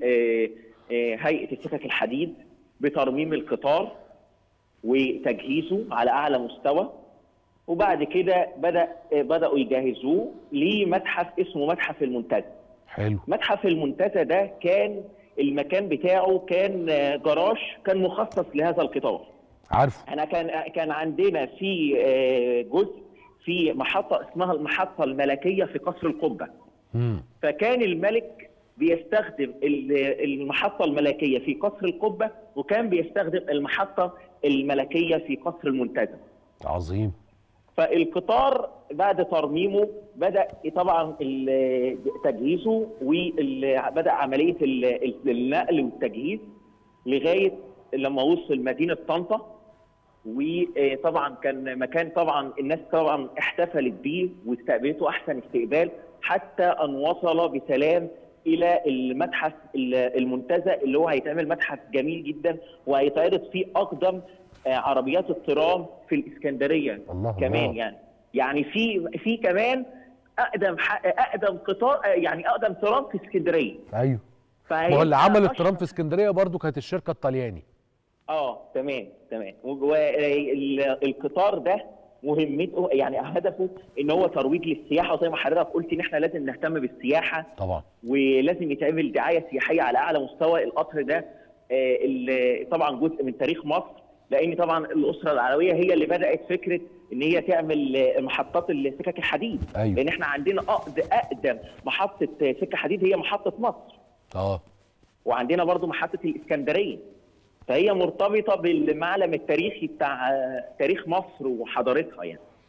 وهيئه السكك الحديد بترميم القطار وتجهيزه على اعلى مستوى وبعد كده بدا آه، بداوا يجهزوه لمتحف اسمه متحف المنتزه حلو متحف المنتزه ده كان المكان بتاعه كان آه، جراج كان مخصص لهذا القطار عارفه انا كان كان عندنا في آه، جزء في محطه اسمها المحطه الملكيه في قصر القبه مم. فكان الملك بيستخدم ال- المحطه الملكيه في قصر القبه وكان بيستخدم المحطه الملكيه في قصر المنتزه عظيم فالقطار بعد ترميمه بدا طبعا ال- تجهيزه وبدا عمليه ال- ال- النقل والتجهيز لغايه لما وصل مدينه طنطا وطبعا كان مكان طبعا الناس طبعا احتفلت بيه واستقبلته احسن استقبال حتى ان وصل بسلام الى المتحف ال- المنتزه اللي هو هيتعمل متحف جميل جدا وهيتعرض فيه اقدم آه، عربيات الترام في الاسكندريه الله كمان الله. يعني يعني في في كمان اقدم ح- اقدم قطار آه، يعني اقدم ترام في اسكندريه ايوه فهي- ما هو اللي عمل الترام في اسكندريه برضو كانت الشركه الطلياني اه تمام تمام والقطار ده مهمته يعني هدفه ان هو ترويج للسياحه وزي ما حضرتك قلت ان احنا لازم نهتم بالسياحه طبعا ولازم يتعمل دعايه سياحيه على اعلى مستوى القطر ده آه، اللي طبعا جزء من تاريخ مصر لان طبعا الاسره العلويه هي اللي بدات فكره ان هي تعمل آه، محطات السكك الحديد أيوة. لان احنا عندنا أقد- اقدم محطه آه، سكه حديد هي محطه مصر اه وعندنا برضو محطة الإسكندرية فهي مرتبطة بالمعلم التاريخي بتاع آه، تاريخ مصر وحضارتها يعني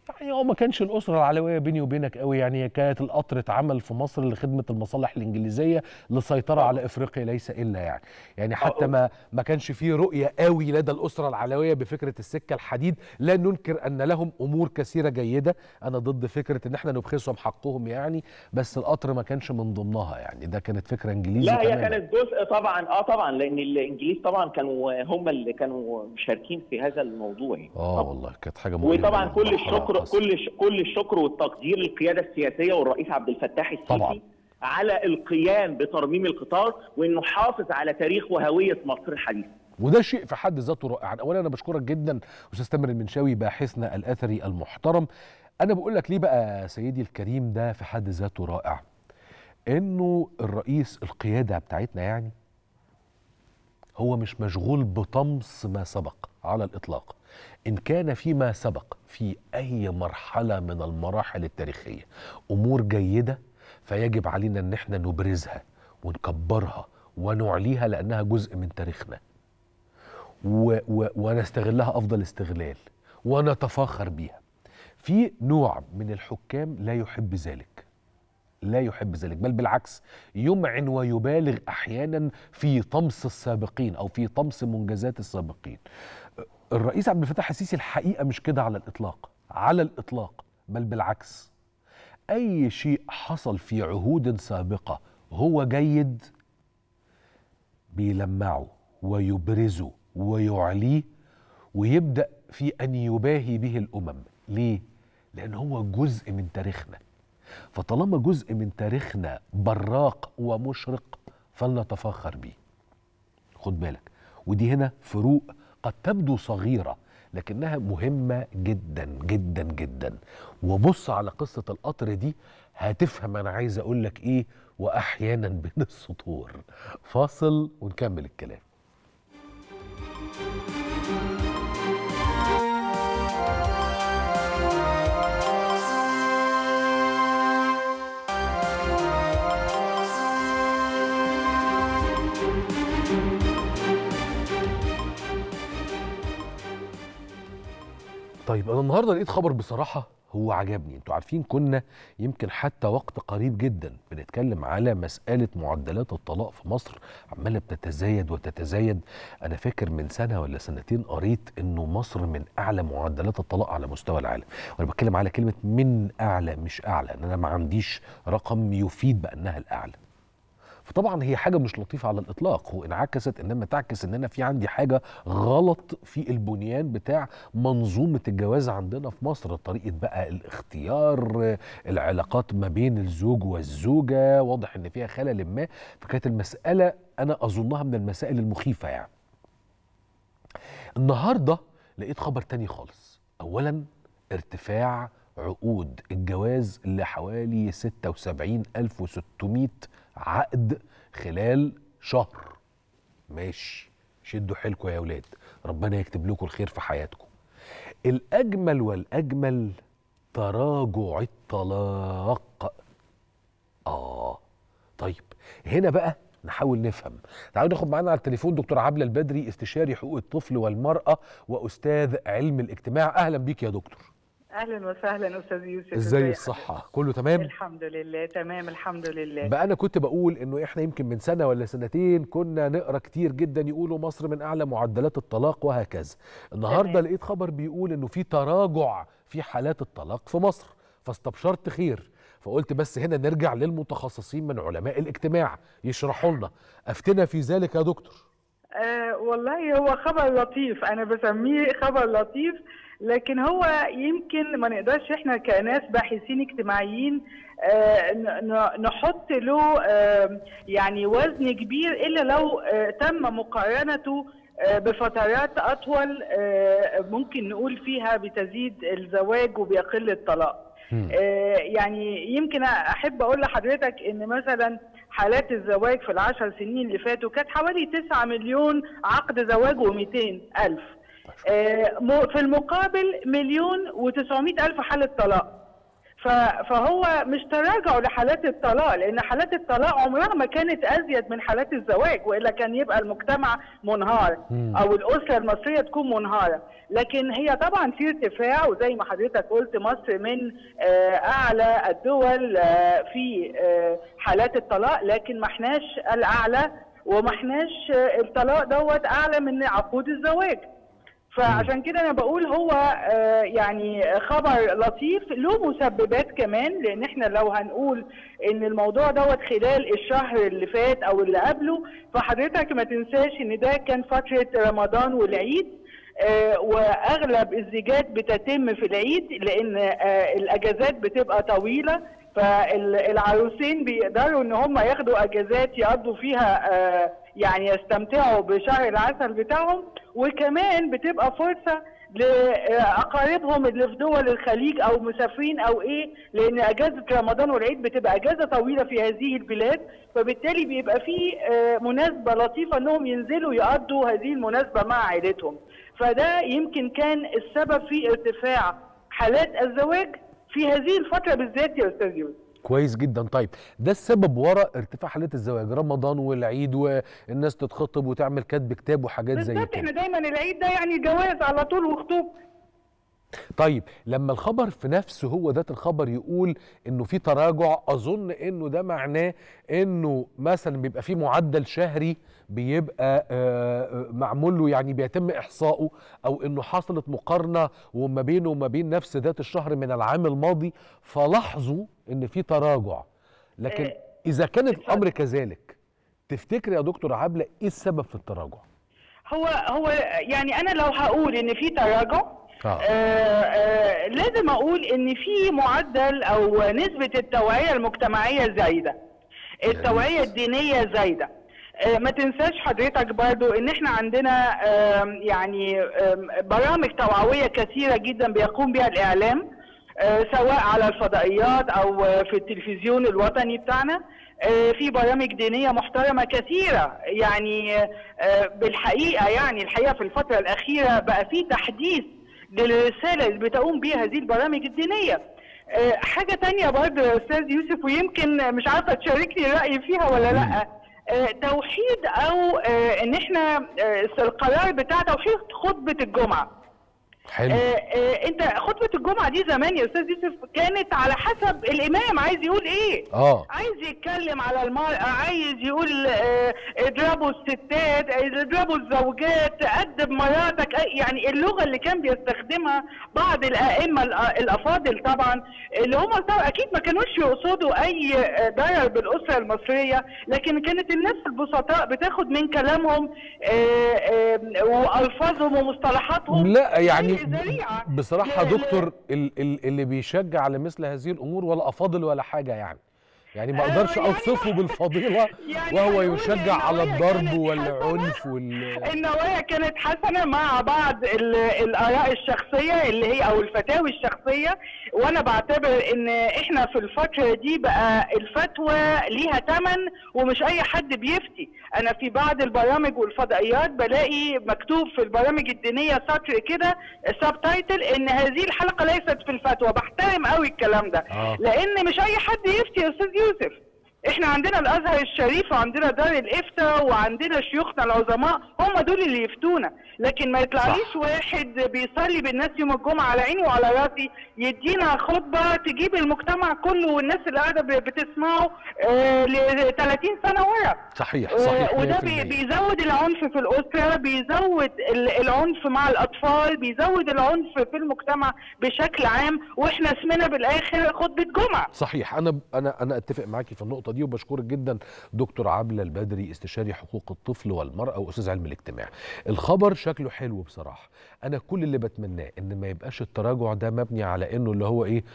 يعني هو ما كانش الاسره العلويه بيني وبينك قوي يعني كانت القطر اتعمل في مصر لخدمه المصالح الانجليزيه للسيطره على افريقيا ليس الا يعني يعني حتى ما ما كانش فيه رؤيه قوي لدى الاسره العلويه بفكره السكه الحديد لا ننكر ان لهم امور كثيره جيده انا ضد فكره ان احنا نبخسهم حقهم يعني بس القطر ما كانش من ضمنها يعني ده كانت فكره انجليزي لا هي تماماً. كانت جزء طبعا اه طبعا لان الانجليز طبعا كانوا هم اللي كانوا مشاركين في هذا الموضوع يعني. اه والله كانت حاجه مهمه وطبعا كل مرحلة الشكر حصل. كل الش- كل الشكر والتقدير للقياده السياسيه والرئيس عبد الفتاح السيسي طبعاً. على القيام بترميم القطار وانه حافظ على تاريخ وهويه مصر الحديثه وده شيء في حد ذاته رائع اولا انا بشكرك جدا استاذ تامر المنشاوي باحثنا الاثري المحترم انا بقول لك ليه بقى سيدي الكريم ده في حد ذاته رائع انه الرئيس القياده بتاعتنا يعني هو مش مشغول بطمس ما سبق على الاطلاق ان كان فيما سبق في اي مرحله من المراحل التاريخيه امور جيده فيجب علينا ان احنا نبرزها ونكبرها ونعليها لانها جزء من تاريخنا و و ونستغلها افضل استغلال ونتفاخر بيها في نوع من الحكام لا يحب ذلك لا يحب ذلك بل بالعكس يمعن ويبالغ احيانا في طمس السابقين او في طمس منجزات السابقين الرئيس عبد الفتاح السيسي الحقيقه مش كده على الاطلاق على الاطلاق بل بالعكس اي شيء حصل في عهود سابقه هو جيد بيلمعه ويبرزه ويعليه ويبدا في ان يباهي به الامم ليه لان هو جزء من تاريخنا فطالما جزء من تاريخنا براق ومشرق فلنتفاخر بيه خد بالك ودي هنا فروق قد تبدو صغيرة لكنها مهمة جدا جدا جدا وبص على قصة القطر دي هتفهم أنا عايز أقول لك إيه وأحيانا بين السطور فاصل ونكمل الكلام طيب انا النهارده لقيت خبر بصراحه هو عجبني انتوا عارفين كنا يمكن حتى وقت قريب جدا بنتكلم على مساله معدلات الطلاق في مصر عماله بتتزايد وتتزايد انا فاكر من سنه ولا سنتين قريت انه مصر من اعلى معدلات الطلاق على مستوى العالم وانا بتكلم على كلمه من اعلى مش اعلى ان انا ما عنديش رقم يفيد بانها الاعلى فطبعا هي حاجه مش لطيفه على الاطلاق وانعكست انما تعكس ان انا في عندي حاجه غلط في البنيان بتاع منظومه الجواز عندنا في مصر طريقه بقى الاختيار العلاقات ما بين الزوج والزوجه واضح ان فيها خلل ما فكانت المساله انا اظنها من المسائل المخيفه يعني النهارده لقيت خبر تاني خالص اولا ارتفاع عقود الجواز لحوالي 76600 عقد خلال شهر ماشي شدوا حيلكم يا اولاد ربنا يكتب لكم الخير في حياتكم الاجمل والاجمل تراجع الطلاق اه طيب هنا بقى نحاول نفهم تعالوا ناخد معانا على التليفون دكتور عبله البدري استشاري حقوق الطفل والمراه واستاذ علم الاجتماع اهلا بيك يا دكتور اهلا وسهلا استاذ يوسف ازاي الصحه كله تمام الحمد لله تمام الحمد لله بقى انا كنت بقول انه احنا يمكن من سنه ولا سنتين كنا نقرا كتير جدا يقولوا مصر من اعلى معدلات الطلاق وهكذا النهارده تمام. لقيت خبر بيقول انه في تراجع في حالات الطلاق في مصر فاستبشرت خير فقلت بس هنا نرجع للمتخصصين من علماء الاجتماع يشرحوا لنا افتنا في ذلك يا دكتور آه والله هو خبر لطيف انا بسميه خبر لطيف لكن هو يمكن ما نقدرش احنا كناس باحثين اجتماعيين آه ن- ن- نحط له آه يعني وزن كبير الا لو آه تم مقارنته آه بفترات اطول آه ممكن نقول فيها بتزيد الزواج وبيقل الطلاق آه، يعني يمكن احب اقول لحضرتك ان مثلا حالات الزواج في العشر سنين اللي فاتوا كانت حوالي 9 مليون عقد زواج و200 الف آه، م- في المقابل مليون و900 الف حاله طلاق ف- فهو مش تراجع لحالات الطلاق لان حالات الطلاق عمرها ما كانت ازيد من حالات الزواج والا كان يبقى المجتمع منهار مم. او الاسره المصريه تكون منهاره لكن هي طبعا في ارتفاع وزي ما حضرتك قلت مصر من آه، اعلى الدول آه، في آه، حالات الطلاق لكن ما احناش الاعلى وما احناش آه، الطلاق دوت اعلى من عقود الزواج فعشان كده انا بقول هو آه، يعني خبر لطيف له مسببات كمان لان احنا لو هنقول ان الموضوع دوت خلال الشهر اللي فات او اللي قبله فحضرتك ما تنساش ان ده كان فتره رمضان والعيد آه، واغلب الزيجات بتتم في العيد لان آه، الاجازات بتبقى طويله فالعروسين بيقدروا ان هم ياخدوا اجازات يقضوا فيها آه، يعني يستمتعوا بشهر العسل بتاعهم وكمان بتبقى فرصه لاقاربهم اللي في دول الخليج او مسافرين او ايه لان اجازه رمضان والعيد بتبقى اجازه طويله في هذه البلاد فبالتالي بيبقى في آه، مناسبه لطيفه انهم ينزلوا يقضوا هذه المناسبه مع عائلتهم فده يمكن كان السبب في ارتفاع حالات الزواج في هذه الفتره بالذات يا استاذ يوسف كويس جدا طيب ده السبب وراء ارتفاع حالات الزواج رمضان والعيد والناس تتخطب وتعمل كتب كتاب وحاجات زي بالظبط كده احنا دايما العيد ده يعني جواز على طول وخطوب طيب لما الخبر في نفسه هو ذات الخبر يقول انه في تراجع اظن انه ده معناه انه مثلا بيبقى في معدل شهري بيبقى آه، آه، معمول له يعني بيتم احصائه او انه حصلت مقارنه وما بينه وما بين نفس ذات الشهر من العام الماضي فلاحظوا ان في تراجع لكن آه، اذا كان الامر كذلك تفتكر يا دكتور عبله ايه السبب في التراجع؟ هو هو يعني انا لو هقول ان في تراجع آه. آه آه لازم اقول ان في معدل او نسبه التوعيه المجتمعيه زايده التوعيه الدينيه زايده آه، ما تنساش حضرتك برضو ان احنا عندنا آم، يعني آم، برامج توعويه كثيره جدا بيقوم بها الاعلام آه، سواء على الفضائيات او آه، في التلفزيون الوطني بتاعنا آه، في برامج دينيه محترمه كثيره يعني آه، بالحقيقه يعني الحقيقه في الفتره الاخيره بقى في تحديث للرساله اللي بتقوم بها هذه البرامج الدينيه آه، حاجه تانية برضه يا استاذ يوسف ويمكن مش عارفه تشاركني الراي فيها ولا لا آه، توحيد او آه، ان احنا آه، القرار بتاع توحيد خطبه الجمعه حلو آه، آه، انت خطبه الجمعه دي زمان يا استاذ يوسف كانت على حسب الامام عايز يقول ايه اه عايز يتكلم على المرأة عايز يقول آه، اضربوا الستات آه، اضربوا الزوجات أدب مراتك آه، يعني اللغة اللي كان بيستخدمها بعض الأئمة الأ- الأفاضل طبعا اللي هم طبعا أكيد ما كانوش يقصدوا أي آه، ضرر بالأسرة المصرية لكن كانت الناس البسطاء بتاخد من كلامهم آه، آه، وألفاظهم ومصطلحاتهم لا يعني ذريعة بصراحة ل- ل- دكتور ال- ال- اللي بيشجع على مثل هذه الأمور ولا أفاضل ولا حاجة يعني يعني ما أقدرش أوصفه بالفضيلة وهو يشجع على الضرب والعنف وال النوايا كانت حسنه مع بعض ال- الاراء الشخصيه اللي هي او الفتاوي الشخصيه وانا بعتبر ان احنا في الفتره دي بقى الفتوى ليها ثمن ومش اي حد بيفتي انا في بعض البرامج والفضائيات بلاقي مكتوب في البرامج الدينيه سطر كده سب تايتل ان هذه الحلقه ليست في الفتوى بحترم قوي الكلام ده آه. لان مش اي حد يفتي يا استاذ يوسف احنا عندنا الازهر الشريف وعندنا دار الافتاء وعندنا شيوخنا العظماء هم دول اللي يفتونا لكن ما يطلعليش واحد بيصلي بالناس يوم الجمعه على عيني وعلى راسي يدينا خطبه تجيب المجتمع كله والناس اللي قاعده ب- بتسمعه آه ل 30 سنه ورا صحيح آه، صحيح وده 100%. بي- بيزود العنف في الاسره بيزود ال- العنف مع الاطفال بيزود العنف في المجتمع بشكل عام واحنا اسمنا بالاخر خطبه جمعه صحيح انا انا انا اتفق معاكي في النقطه دي وبشكرك جدا دكتور عبله البدري استشاري حقوق الطفل والمراه واستاذ علم الاجتماع الخبر شكله حلو بصراحه انا كل اللي بتمناه ان ما يبقاش التراجع ده مبني على انه اللي هو ايه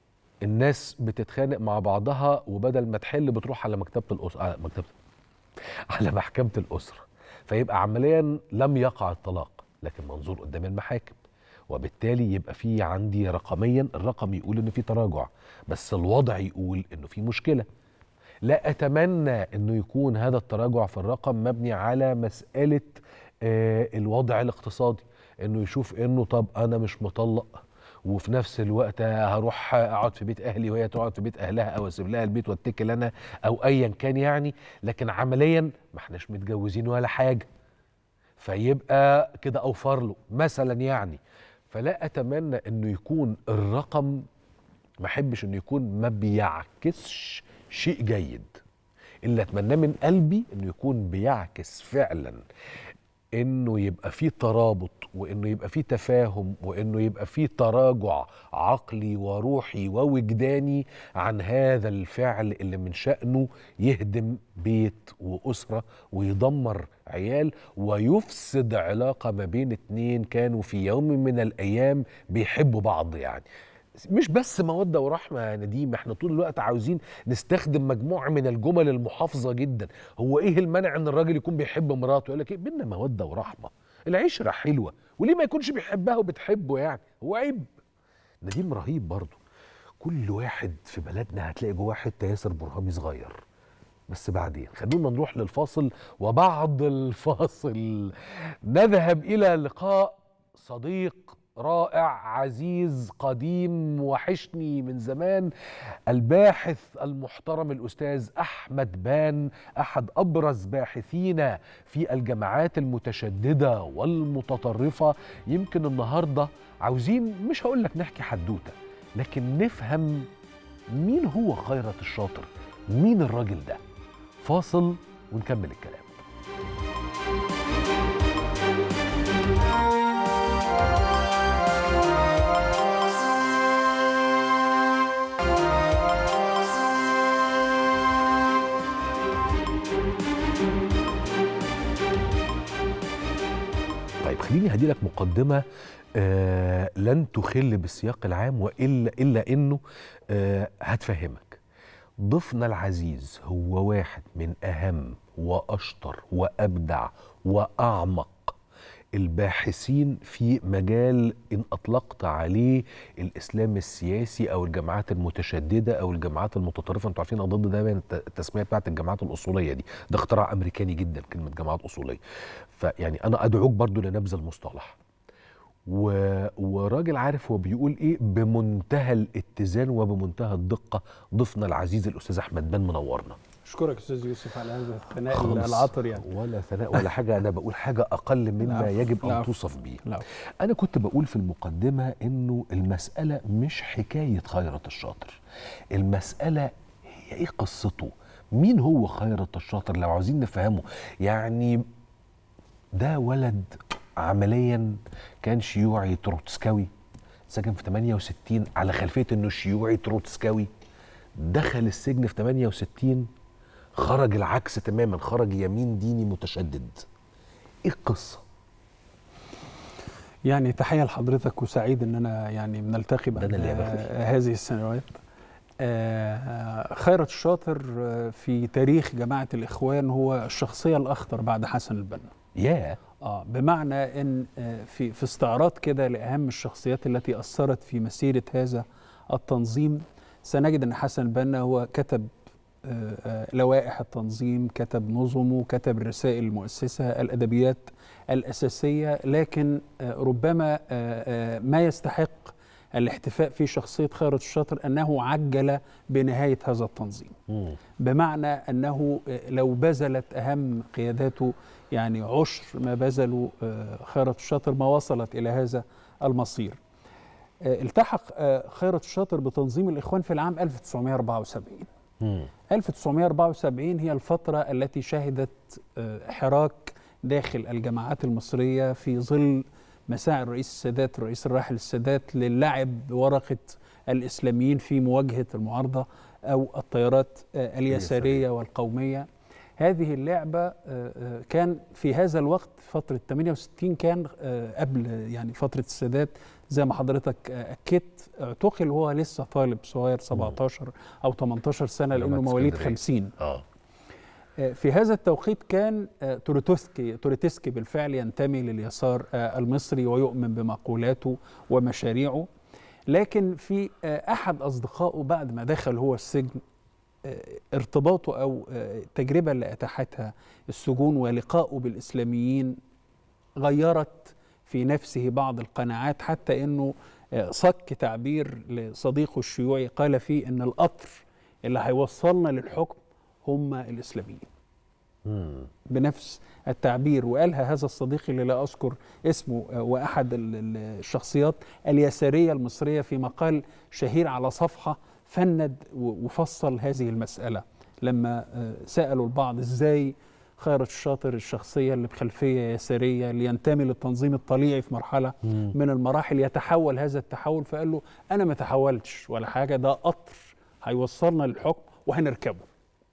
الناس بتتخانق مع بعضها وبدل ما تحل بتروح على مكتبه الاسره على مكتبه على محكمه الاسره فيبقى عمليا لم يقع الطلاق لكن منظور قدام المحاكم وبالتالي يبقى في عندي رقميا الرقم يقول ان في تراجع بس الوضع يقول انه في مشكله لا اتمنى انه يكون هذا التراجع في الرقم مبني على مساله آه الوضع الاقتصادي انه يشوف انه طب انا مش مطلق وفي نفس الوقت هروح اقعد في بيت اهلي وهي تقعد في بيت اهلها او اسيب لها البيت واتكل انا او ايا كان يعني لكن عمليا ما احناش متجوزين ولا حاجه فيبقى كده اوفر له مثلا يعني فلا اتمنى انه يكون الرقم ما احبش انه يكون ما بيعكسش شيء جيد اللي اتمناه من قلبي انه يكون بيعكس فعلا انه يبقى فيه ترابط وانه يبقى فيه تفاهم وانه يبقى فيه تراجع عقلي وروحي ووجداني عن هذا الفعل اللي من شأنه يهدم بيت وأسرة ويدمر عيال ويفسد علاقة ما بين اتنين كانوا في يوم من الأيام بيحبوا بعض يعني مش بس مودة ورحمة يا نديم احنا طول الوقت عاوزين نستخدم مجموعة من الجمل المحافظة جدا هو ايه المانع ان الراجل يكون بيحب مراته يقول لك ايه بينا مودة ورحمة العشرة حلوة وليه ما يكونش بيحبها وبتحبه يعني هو عيب نديم رهيب برضه كل واحد في بلدنا هتلاقي جواه حتة ياسر برهامي صغير بس بعدين خلونا نروح للفاصل وبعد الفاصل نذهب إلى لقاء صديق رائع عزيز قديم وحشني من زمان الباحث المحترم الأستاذ أحمد بان أحد أبرز باحثينا في الجامعات المتشددة والمتطرفة يمكن النهاردة عاوزين مش هقول لك نحكي حدوتة لكن نفهم مين هو خيرت الشاطر مين الراجل ده فاصل ونكمل الكلام طيب خليني هدي لك مقدمة آه لن تخل بالسياق العام وإلا إلا إنه آه هتفهمك ضيفنا العزيز هو واحد من أهم وأشطر وأبدع وأعمق الباحثين في مجال إن أطلقت عليه الإسلام السياسي أو الجماعات المتشددة أو الجماعات المتطرفة أنتوا عارفين أضد دايما التسمية بتاعت الجماعات الأصولية دي ده اختراع أمريكاني جدا كلمة جماعات أصولية فيعني أنا أدعوك برضو لنبذ المصطلح و... وراجل عارف هو بيقول ايه بمنتهى الاتزان وبمنتهى الدقه ضيفنا العزيز الاستاذ احمد بن منورنا اشكرك استاذ يوسف على هذا الثناء خالص. العطر يعني ولا ثناء ولا حاجه انا بقول حاجه اقل مما العفو، يجب ان العفو، توصف بيه العفو. انا كنت بقول في المقدمه انه المساله مش حكايه خيرت الشاطر المساله هي ايه قصته مين هو خيرت الشاطر لو عاوزين نفهمه يعني ده ولد عمليا كان شيوعي تروتسكاوي سجن في 68 على خلفيه انه شيوعي تروتسكاوي دخل السجن في 68 خرج العكس تماما خرج يمين ديني متشدد ايه القصه يعني تحيه لحضرتك وسعيد ان انا يعني بنلتقي بعد أنا اللي يا بخت. آه، هذه السنوات آه، خيرت الشاطر آه، في تاريخ جماعه الاخوان هو الشخصيه الاخطر بعد حسن البنا ياه اه بمعنى ان آه، في في استعراض كده لاهم الشخصيات التي اثرت في مسيره هذا التنظيم سنجد ان حسن البنا هو كتب آه، آه، لوائح التنظيم كتب نظمه كتب الرسائل المؤسسه الادبيات الاساسيه لكن آه، ربما آه، آه، ما يستحق الاحتفاء في شخصيه خيرت الشاطر انه عجل بنهايه هذا التنظيم بمعنى انه لو بذلت اهم قياداته يعني عشر ما بذلوا آه، خيرت الشاطر ما وصلت الى هذا المصير. آه، التحق آه، خيرت الشاطر بتنظيم الاخوان في العام 1974. 1974 هي الفترة التي شهدت آه، حراك داخل الجماعات المصرية في ظل مساعي الرئيس السادات الرئيس الراحل السادات للعب بورقة الإسلاميين في مواجهة المعارضة أو التيارات آه، اليسارية والقومية هذه اللعبة آه، آه، كان في هذا الوقت فترة 68 كان آه، قبل يعني فترة السادات زي ما حضرتك آه، أكدت اعتقل وهو لسه طالب صغير 17 أو 18 سنة لأنه جامعة مواليد اسكندرية. 50 اه آه، في هذا التوقيت كان آه، توريتسكي توريتسكي بالفعل ينتمي لليسار آه، المصري ويؤمن بمقولاته ومشاريعه لكن في آه، احد اصدقائه بعد ما دخل هو السجن آه، ارتباطه او آه، التجربه اللي اتاحتها السجون ولقائه بالاسلاميين غيرت في نفسه بعض القناعات حتى انه آه، صك تعبير لصديقه الشيوعي قال فيه ان القطر اللي هيوصلنا للحكم هم الاسلاميين بنفس التعبير وقالها هذا الصديق اللي لا اذكر اسمه آه، واحد ال- ال- الشخصيات اليساريه المصريه في مقال شهير على صفحه فند و- وفصل هذه المساله لما آه، سالوا البعض ازاي خيرت الشاطر الشخصيه اللي بخلفيه يساريه اللي ينتمي للتنظيم الطليعي في مرحله مم. من المراحل يتحول هذا التحول فقال له انا ما تحولتش ولا حاجه ده قطر هيوصلنا للحكم وهنركبه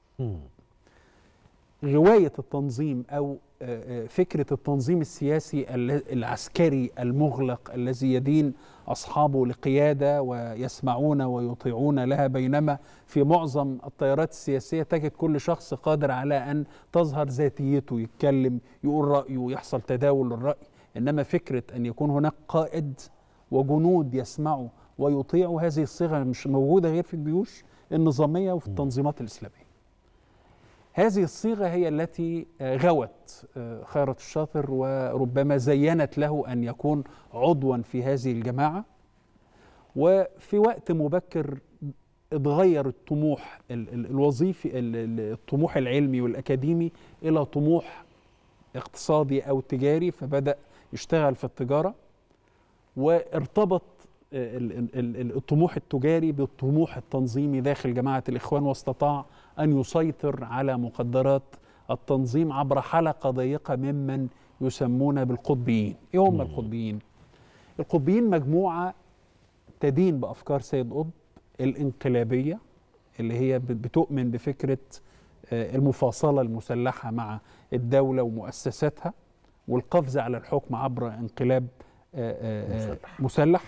غواية التنظيم أو آه، آه، فكرة التنظيم السياسي ال- العسكري المغلق الذي يدين أصحابه لقيادة ويسمعون ويطيعون لها بينما في معظم التيارات السياسية تجد كل شخص قادر على أن تظهر ذاتيته يتكلم يقول رأيه يحصل تداول للرأي إنما فكرة أن يكون هناك قائد وجنود يسمعوا ويطيعوا هذه الصيغة مش موجودة غير في الجيوش النظامية وفي التنظيمات الإسلامية هذه الصيغة هي التي آه، غوت آه، خيرت الشاطر وربما زينت له أن يكون عضوا في هذه الجماعة وفي وقت مبكر اتغير الطموح ال- ال- الوظيفي ال- ال- الطموح العلمي والأكاديمي إلى طموح اقتصادي أو تجاري فبدأ يشتغل في التجارة وارتبط ال- ال- ال- الطموح التجاري بالطموح التنظيمي داخل جماعة الإخوان واستطاع أن يسيطر على مقدرات التنظيم عبر حلقة ضيقة ممن يسمون بالقطبيين إيه هم القطبيين؟ القطبيين مجموعة تدين بأفكار سيد قطب الانقلابية اللي هي بت- بتؤمن بفكرة آه، المفاصلة المسلحة مع الدولة ومؤسساتها والقفز على الحكم عبر انقلاب آه، آه، آه، مسلح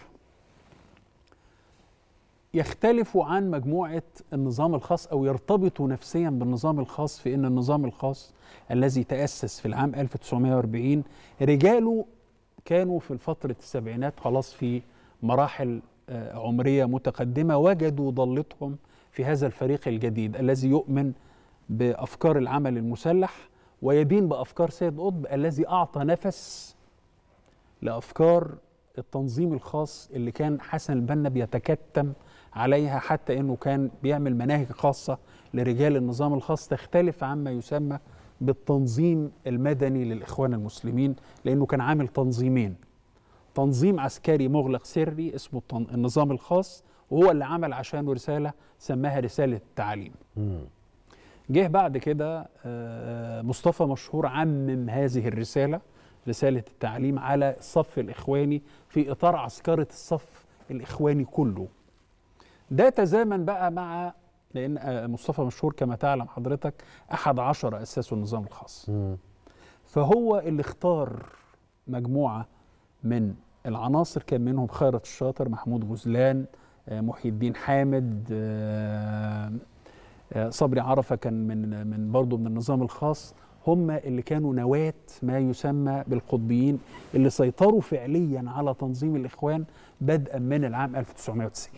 يختلفوا عن مجموعة النظام الخاص أو يرتبطوا نفسيا بالنظام الخاص في أن النظام الخاص الذي تأسس في العام 1940 رجاله كانوا في فترة السبعينات خلاص في مراحل آه، عمرية متقدمة وجدوا ضالتهم في هذا الفريق الجديد الذي يؤمن بأفكار العمل المسلح ويدين بأفكار سيد قطب الذي أعطى نفس لافكار التنظيم الخاص اللي كان حسن البنا بيتكتم عليها حتى انه كان بيعمل مناهج خاصه لرجال النظام الخاص تختلف عما يسمى بالتنظيم المدني للاخوان المسلمين لانه كان عامل تنظيمين تنظيم عسكري مغلق سري اسمه التن- النظام الخاص وهو اللي عمل عشانه رساله سماها رساله التعليم جه بعد كده آه، مصطفى مشهور عمم هذه الرسالة رسالة التعليم على الصف الإخواني في إطار عسكرة الصف الإخواني كله ده تزامن بقى مع لأن آه، مصطفى مشهور كما تعلم حضرتك أحد عشر أساسوا النظام الخاص فهو اللي اختار مجموعة من العناصر كان منهم خيرت الشاطر محمود غزلان آه، محي الدين حامد آه، آه، صبري عرفة كان من من برضه من النظام الخاص هم اللي كانوا نواة ما يسمى بالقطبيين اللي سيطروا فعليا على تنظيم الإخوان بدءا من العام 1990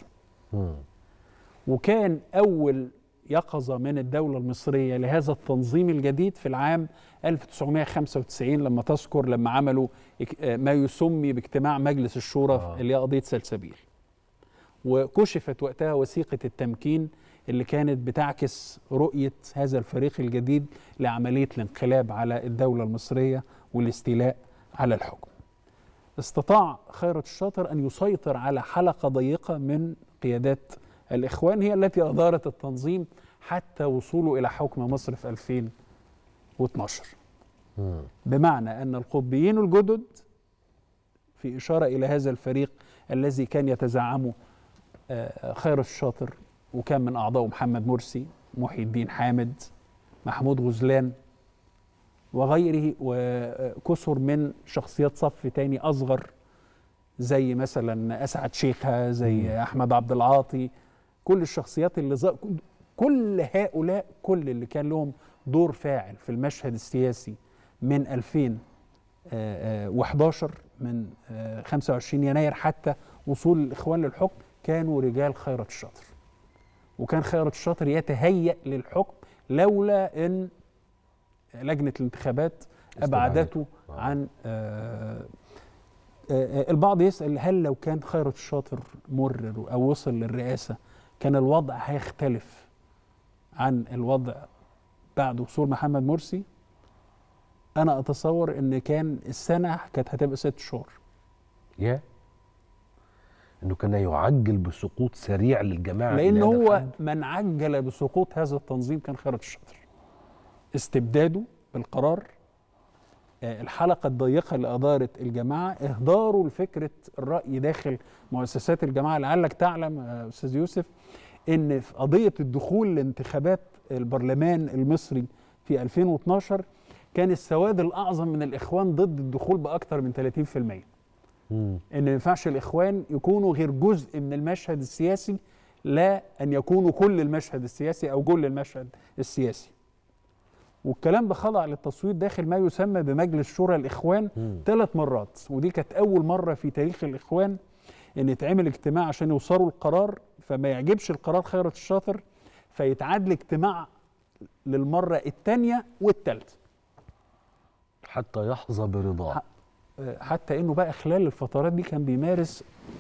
وكان أول يقظة من الدولة المصرية لهذا التنظيم الجديد في العام 1995 لما تذكر لما عملوا اك- آه، ما يسمي باجتماع مجلس الشورى آه. اللي هي قضية سلسبيل وكشفت وقتها وثيقة التمكين اللي كانت بتعكس رؤية هذا الفريق الجديد لعملية الانقلاب على الدولة المصرية والاستيلاء على الحكم استطاع خيرت الشاطر أن يسيطر على حلقة ضيقة من قيادات الإخوان هي التي أدارت التنظيم حتى وصوله إلى حكم مصر في 2012 بمعنى أن القطبيين الجدد في إشارة إلى هذا الفريق الذي كان يتزعمه آه، خيرت الشاطر وكان من أعضائه محمد مرسي محي الدين حامد محمود غزلان وغيره وكثر من شخصيات صف تاني أصغر زي مثلا أسعد شيخة زي أحمد عبد العاطي كل الشخصيات اللي ز... كل هؤلاء كل اللي كان لهم دور فاعل في المشهد السياسي من 2011 من آه، 25 يناير حتى وصول الإخوان للحكم كانوا رجال خيرت الشاطر وكان خيرت الشاطر يتهيأ للحكم لولا ان لجنه الانتخابات ابعدته عن آه، آه، آه، البعض يسأل هل لو كان خيرت الشاطر مرر أو وصل للرئاسة كان الوضع هيختلف عن الوضع بعد وصول محمد مرسي أنا أتصور إن كان السنة كانت هتبقى ست شهور يا انه كان يعجل بسقوط سريع للجماعه لأن إلى هذا هو الحد. من عجل بسقوط هذا التنظيم كان خيرت الشاطر استبداده بالقرار آه، الحلقة الضيقة اللي أدارت الجماعة إهداره لفكرة الرأي داخل مؤسسات الجماعة لعلك تعلم آه، أستاذ يوسف إن في قضية الدخول لانتخابات البرلمان المصري في 2012 كان السواد الأعظم من الإخوان ضد الدخول بأكثر من 30% مم. ان ما ينفعش الاخوان يكونوا غير جزء من المشهد السياسي لا ان يكونوا كل المشهد السياسي او كل المشهد السياسي والكلام ده خضع للتصويت داخل ما يسمى بمجلس شورى الاخوان ثلاث مرات ودي كانت اول مره في تاريخ الاخوان ان يتعمل اجتماع عشان يوصلوا القرار فما يعجبش القرار خيرت الشاطر فيتعاد الاجتماع للمره الثانيه والثالثه حتى يحظى برضاه آه، حتى انه بقى خلال الفترات دي كان بيمارس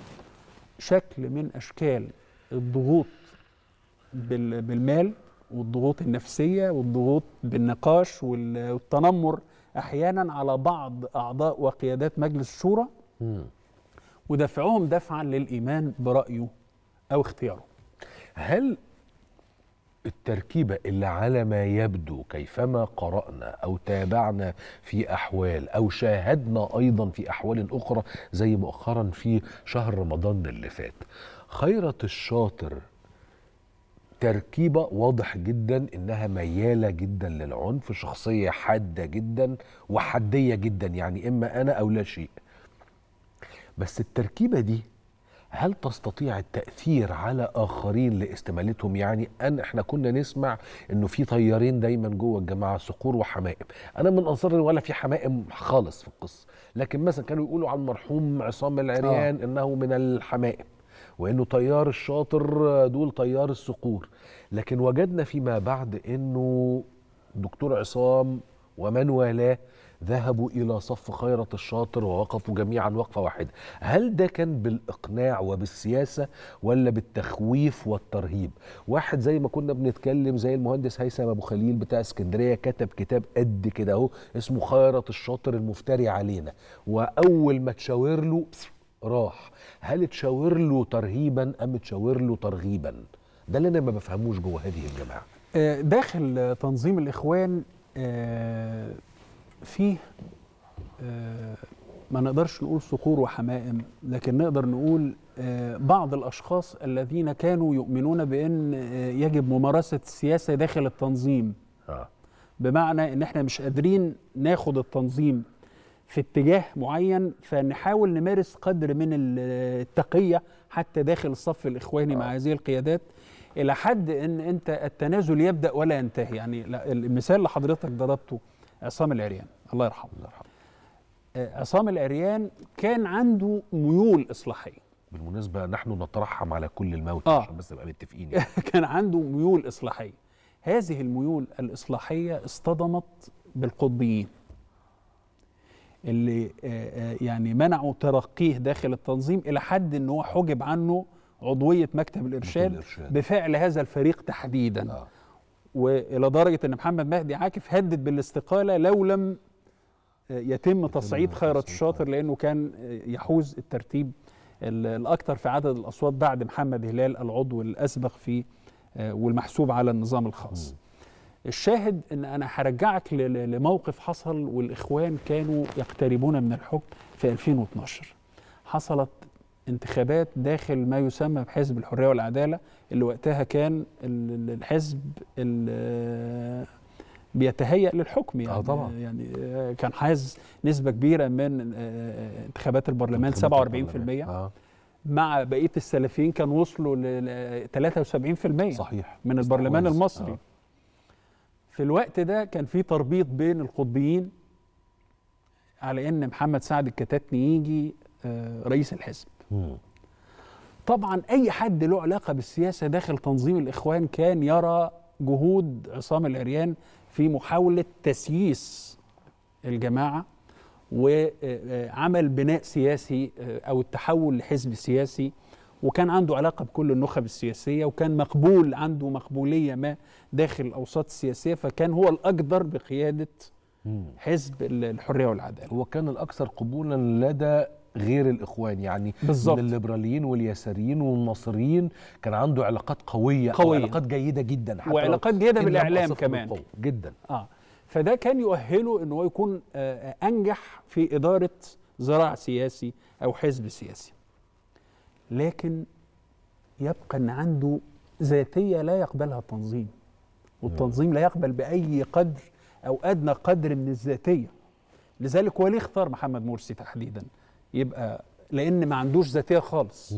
شكل من اشكال الضغوط بال- بالمال والضغوط النفسيه والضغوط بالنقاش وال- والتنمر احيانا على بعض اعضاء وقيادات مجلس الشورى ودفعهم دفعا للايمان برايه او اختياره هل التركيبة اللي على ما يبدو كيفما قرأنا أو تابعنا في أحوال أو شاهدنا أيضا في أحوال أخرى زي مؤخرا في شهر رمضان اللي فات خيرت الشاطر تركيبة واضح جدا إنها ميالة جدا للعنف شخصية حادة جدا وحدية جدا يعني إما أنا أو لا شيء بس التركيبة دي هل تستطيع التأثير على آخرين لاستمالتهم يعني أن إحنا كنا نسمع إنه في طيارين دايما جوه الجماعة صقور وحمائم أنا من أنصار ولا في حمائم خالص في القصة لكن مثلا كانوا يقولوا عن مرحوم عصام العريان آه. إنه من الحمائم وإنه طيار الشاطر دول طيار الصقور لكن وجدنا فيما بعد إنه دكتور عصام ومن والاه ذهبوا إلى صف خيرة الشاطر ووقفوا جميعا وقفة واحدة هل ده كان بالإقناع وبالسياسة ولا بالتخويف والترهيب واحد زي ما كنا بنتكلم زي المهندس هيثم أبو خليل بتاع اسكندرية كتب كتاب قد كده اهو اسمه خيرة الشاطر المفتري علينا وأول ما تشاور له راح هل تشاور له ترهيبا أم تشاور له ترغيبا ده اللي أنا ما بفهموش جوه هذه الجماعة آه، داخل تنظيم الإخوان آه، فيه آه، ما نقدرش نقول صقور وحمائم لكن نقدر نقول آه، بعض الأشخاص الذين كانوا يؤمنون بأن آه، يجب ممارسة السياسة داخل التنظيم آه. بمعنى ان احنا مش قادرين ناخد التنظيم في اتجاه معين فنحاول نمارس قدر من التقية حتى داخل الصف الإخواني مع هذه القيادات إلى حد أن أنت التنازل يبدأ ولا ينتهي يعني لا- المثال اللي حضرتك ضربته عصام العريان الله يرحمه الله يرحمه عصام العريان كان عنده ميول إصلاحية بالمناسبة نحن نترحم على كل الموت آه. عشان بس نبقى متفقين يعني. كان عنده ميول إصلاحية هذه الميول الإصلاحية اصطدمت بالقطبيين اللي آه، آه، يعني منعوا ترقيه داخل التنظيم إلى حد أنه هو حجب عنه عضوية مكتب الإرشاد, الإرشاد. بفعل هذا الفريق تحديدا آه. وإلى درجة أن محمد مهدي عاكف هدد بالاستقالة لو لم آه، يتم تصعيد خيرت الشاطر لأنه كان آه، يحوز الترتيب ال- الأكثر في عدد الأصوات بعد محمد هلال العضو الأسبق في آه، والمحسوب على النظام الخاص الشاهد ان انا هرجعك ل- ل- لموقف حصل والاخوان كانوا يقتربون من الحكم في 2012 حصلت انتخابات داخل ما يسمى بحزب الحريه والعداله اللي وقتها كان ال- ال- الحزب ال- بيتهيأ للحكم يعني آه طبعاً. يعني آه، كان حاز نسبه كبيره من آه، انتخابات البرلمان 47% آه. مع بقيه السلفيين كانوا وصلوا ل 73% صحيح من البرلمان استحواذ. المصري آه. في الوقت ده كان في تربيط بين القطبيين على ان محمد سعد الكتاتني يجي آه، رئيس الحزب مم. طبعا اي حد له علاقه بالسياسه داخل تنظيم الاخوان كان يرى جهود عصام العريان في محاوله تسييس الجماعه وعمل بناء سياسي آه، او التحول لحزب سياسي وكان عنده علاقه بكل النخب السياسيه وكان مقبول عنده مقبوليه ما داخل الاوساط السياسيه فكان هو الاقدر بقياده حزب ال- الحريه والعداله هو كان الاكثر قبولا لدى غير الاخوان يعني بالظبط. من الليبراليين واليساريين والناصريين كان عنده علاقات قويه أو قوية. علاقات جيده جدا حتى لو وعلاقات جيده إن لم بالاعلام أصف كمان بالقوة. جدا اه فده كان يؤهله ان هو يكون آه، آه، انجح في اداره ذراع سياسي او حزب سياسي لكن يبقى ان عنده ذاتيه لا يقبلها التنظيم والتنظيم لا يقبل باي قدر او ادنى قدر من الذاتيه لذلك هو ليه اختار محمد مرسي تحديدا يبقى لان ما عندوش ذاتيه خالص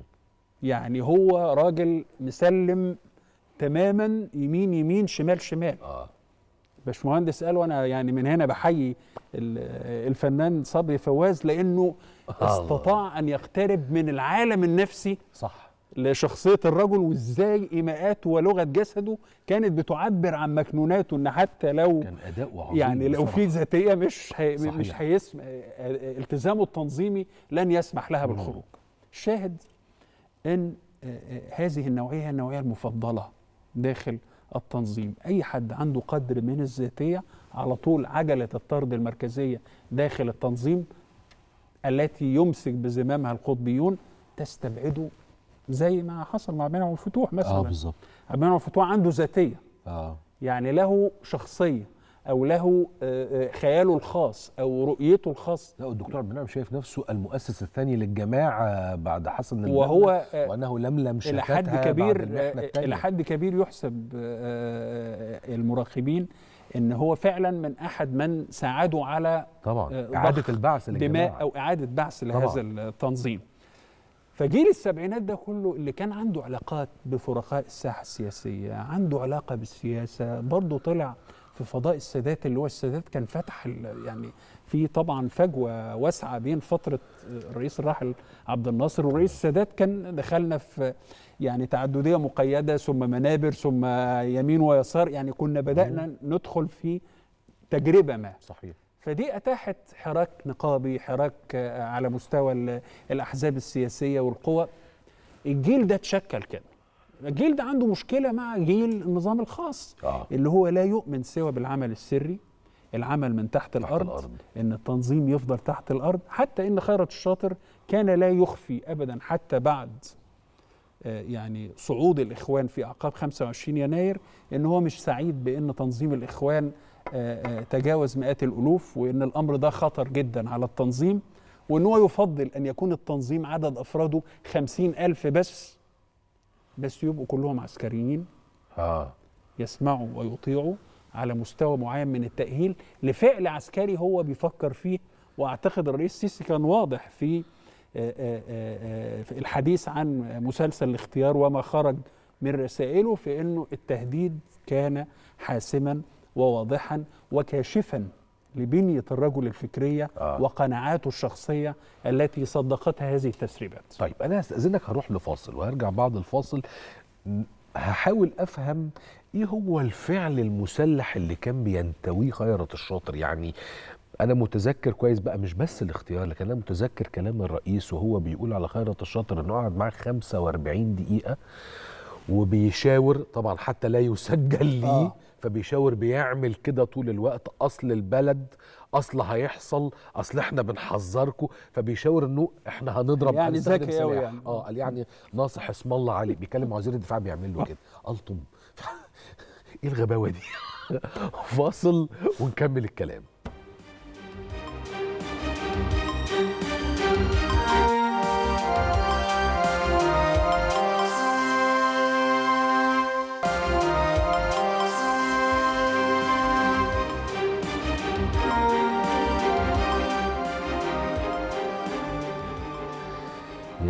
يعني هو راجل مسلم تماما يمين يمين شمال شمال اه باشمهندس قال وانا يعني من هنا بحيي ال- الفنان صبري فواز لانه آه. استطاع ان يقترب من العالم النفسي صح لشخصيه الرجل وازاي ايماءاته ولغه جسده كانت بتعبر عن مكنوناته ان حتى لو كان اداؤه عظيم يعني لو بصراحة. في ذاتيه مش هي صحيح. مش هيسمح التزامه التنظيمي لن يسمح لها بالخروج الشاهد ان آه، آه، هذه النوعيه هي النوعيه المفضله داخل التنظيم اي حد عنده قدر من الذاتيه على طول عجله الطرد المركزيه داخل التنظيم التي يمسك بزمامها القطبيون تستبعده زي ما حصل مع بنعم الفتوح مثلا اه بالظبط عبد المنعم الفتوح عنده ذاتيه اه يعني له شخصيه او له آه، آه، خياله الخاص او رؤيته الخاصه لا الدكتور عبد المنعم شايف نفسه المؤسس الثاني للجماعه بعد حسن البنا وهو آه، وانه لملم الى حد شتاتها كبير بعد المحنة آه، التانية. الى حد كبير يحسب آه، المراقبين ان هو فعلا من احد من ساعدوا على طبعا آه، اعاده ضخ البعث دماء للجماعه او اعاده بعث لهذا طبعاً. التنظيم فجيل السبعينات ده كله اللي كان عنده علاقات بفرقاء الساحه السياسيه عنده علاقه بالسياسه برضه طلع في فضاء السادات اللي هو السادات كان فتح ال- يعني في طبعا فجوه واسعه بين فتره الرئيس الراحل عبد الناصر والرئيس السادات كان دخلنا في يعني تعدديه مقيده ثم منابر ثم يمين ويسار يعني كنا بدانا ندخل في تجربه ما صحيح فدي اتاحت حراك نقابي حراك آه، على مستوى ال- الاحزاب السياسيه والقوى الجيل ده اتشكل كده الجيل ده عنده مشكله مع جيل النظام الخاص آه. اللي هو لا يؤمن سوى بالعمل السري العمل من تحت, الأرض, الأرض. ان التنظيم يفضل تحت الارض حتى ان خيرت الشاطر كان لا يخفي ابدا حتى بعد آه، يعني صعود الاخوان في اعقاب 25 يناير ان هو مش سعيد بان تنظيم الاخوان آه، آه، تجاوز مئات الالوف وان الامر ده خطر جدا على التنظيم وان هو يفضل ان يكون التنظيم عدد افراده خمسين الف بس بس يبقوا كلهم عسكريين اه يسمعوا ويطيعوا على مستوى معين من التأهيل لفعل عسكري هو بيفكر فيه واعتقد الرئيس السيسي كان واضح في آه، آه، آه، في الحديث عن مسلسل الاختيار وما خرج من رسائله في انه التهديد كان حاسما وواضحا وكاشفا لبنية الرجل الفكرية آه. وقناعاته الشخصية التي صدقتها هذه التسريبات طيب انا هستاذنك هروح لفاصل وهرجع بعد الفاصل م- هحاول افهم ايه هو الفعل المسلح اللي كان بينتويه خيرت الشاطر يعني انا متذكر كويس بقى مش بس الاختيار لكن انا متذكر كلام الرئيس وهو بيقول على خيرت الشاطر انه قعد معاه 45 دقيقه وبيشاور طبعا حتى لا يسجل ليه آه. آه. فبيشاور بيعمل كده طول الوقت اصل البلد اصل هيحصل اصل احنا بنحذركم فبيشاور انه احنا هنضرب يعني هنستخدم ذكي أوي سلاح. يعني. اه قال يعني ناصح اسم الله عليه بيكلم وزير الدفاع بيعمل له كده الطم ايه الغباوه دي فاصل ونكمل الكلام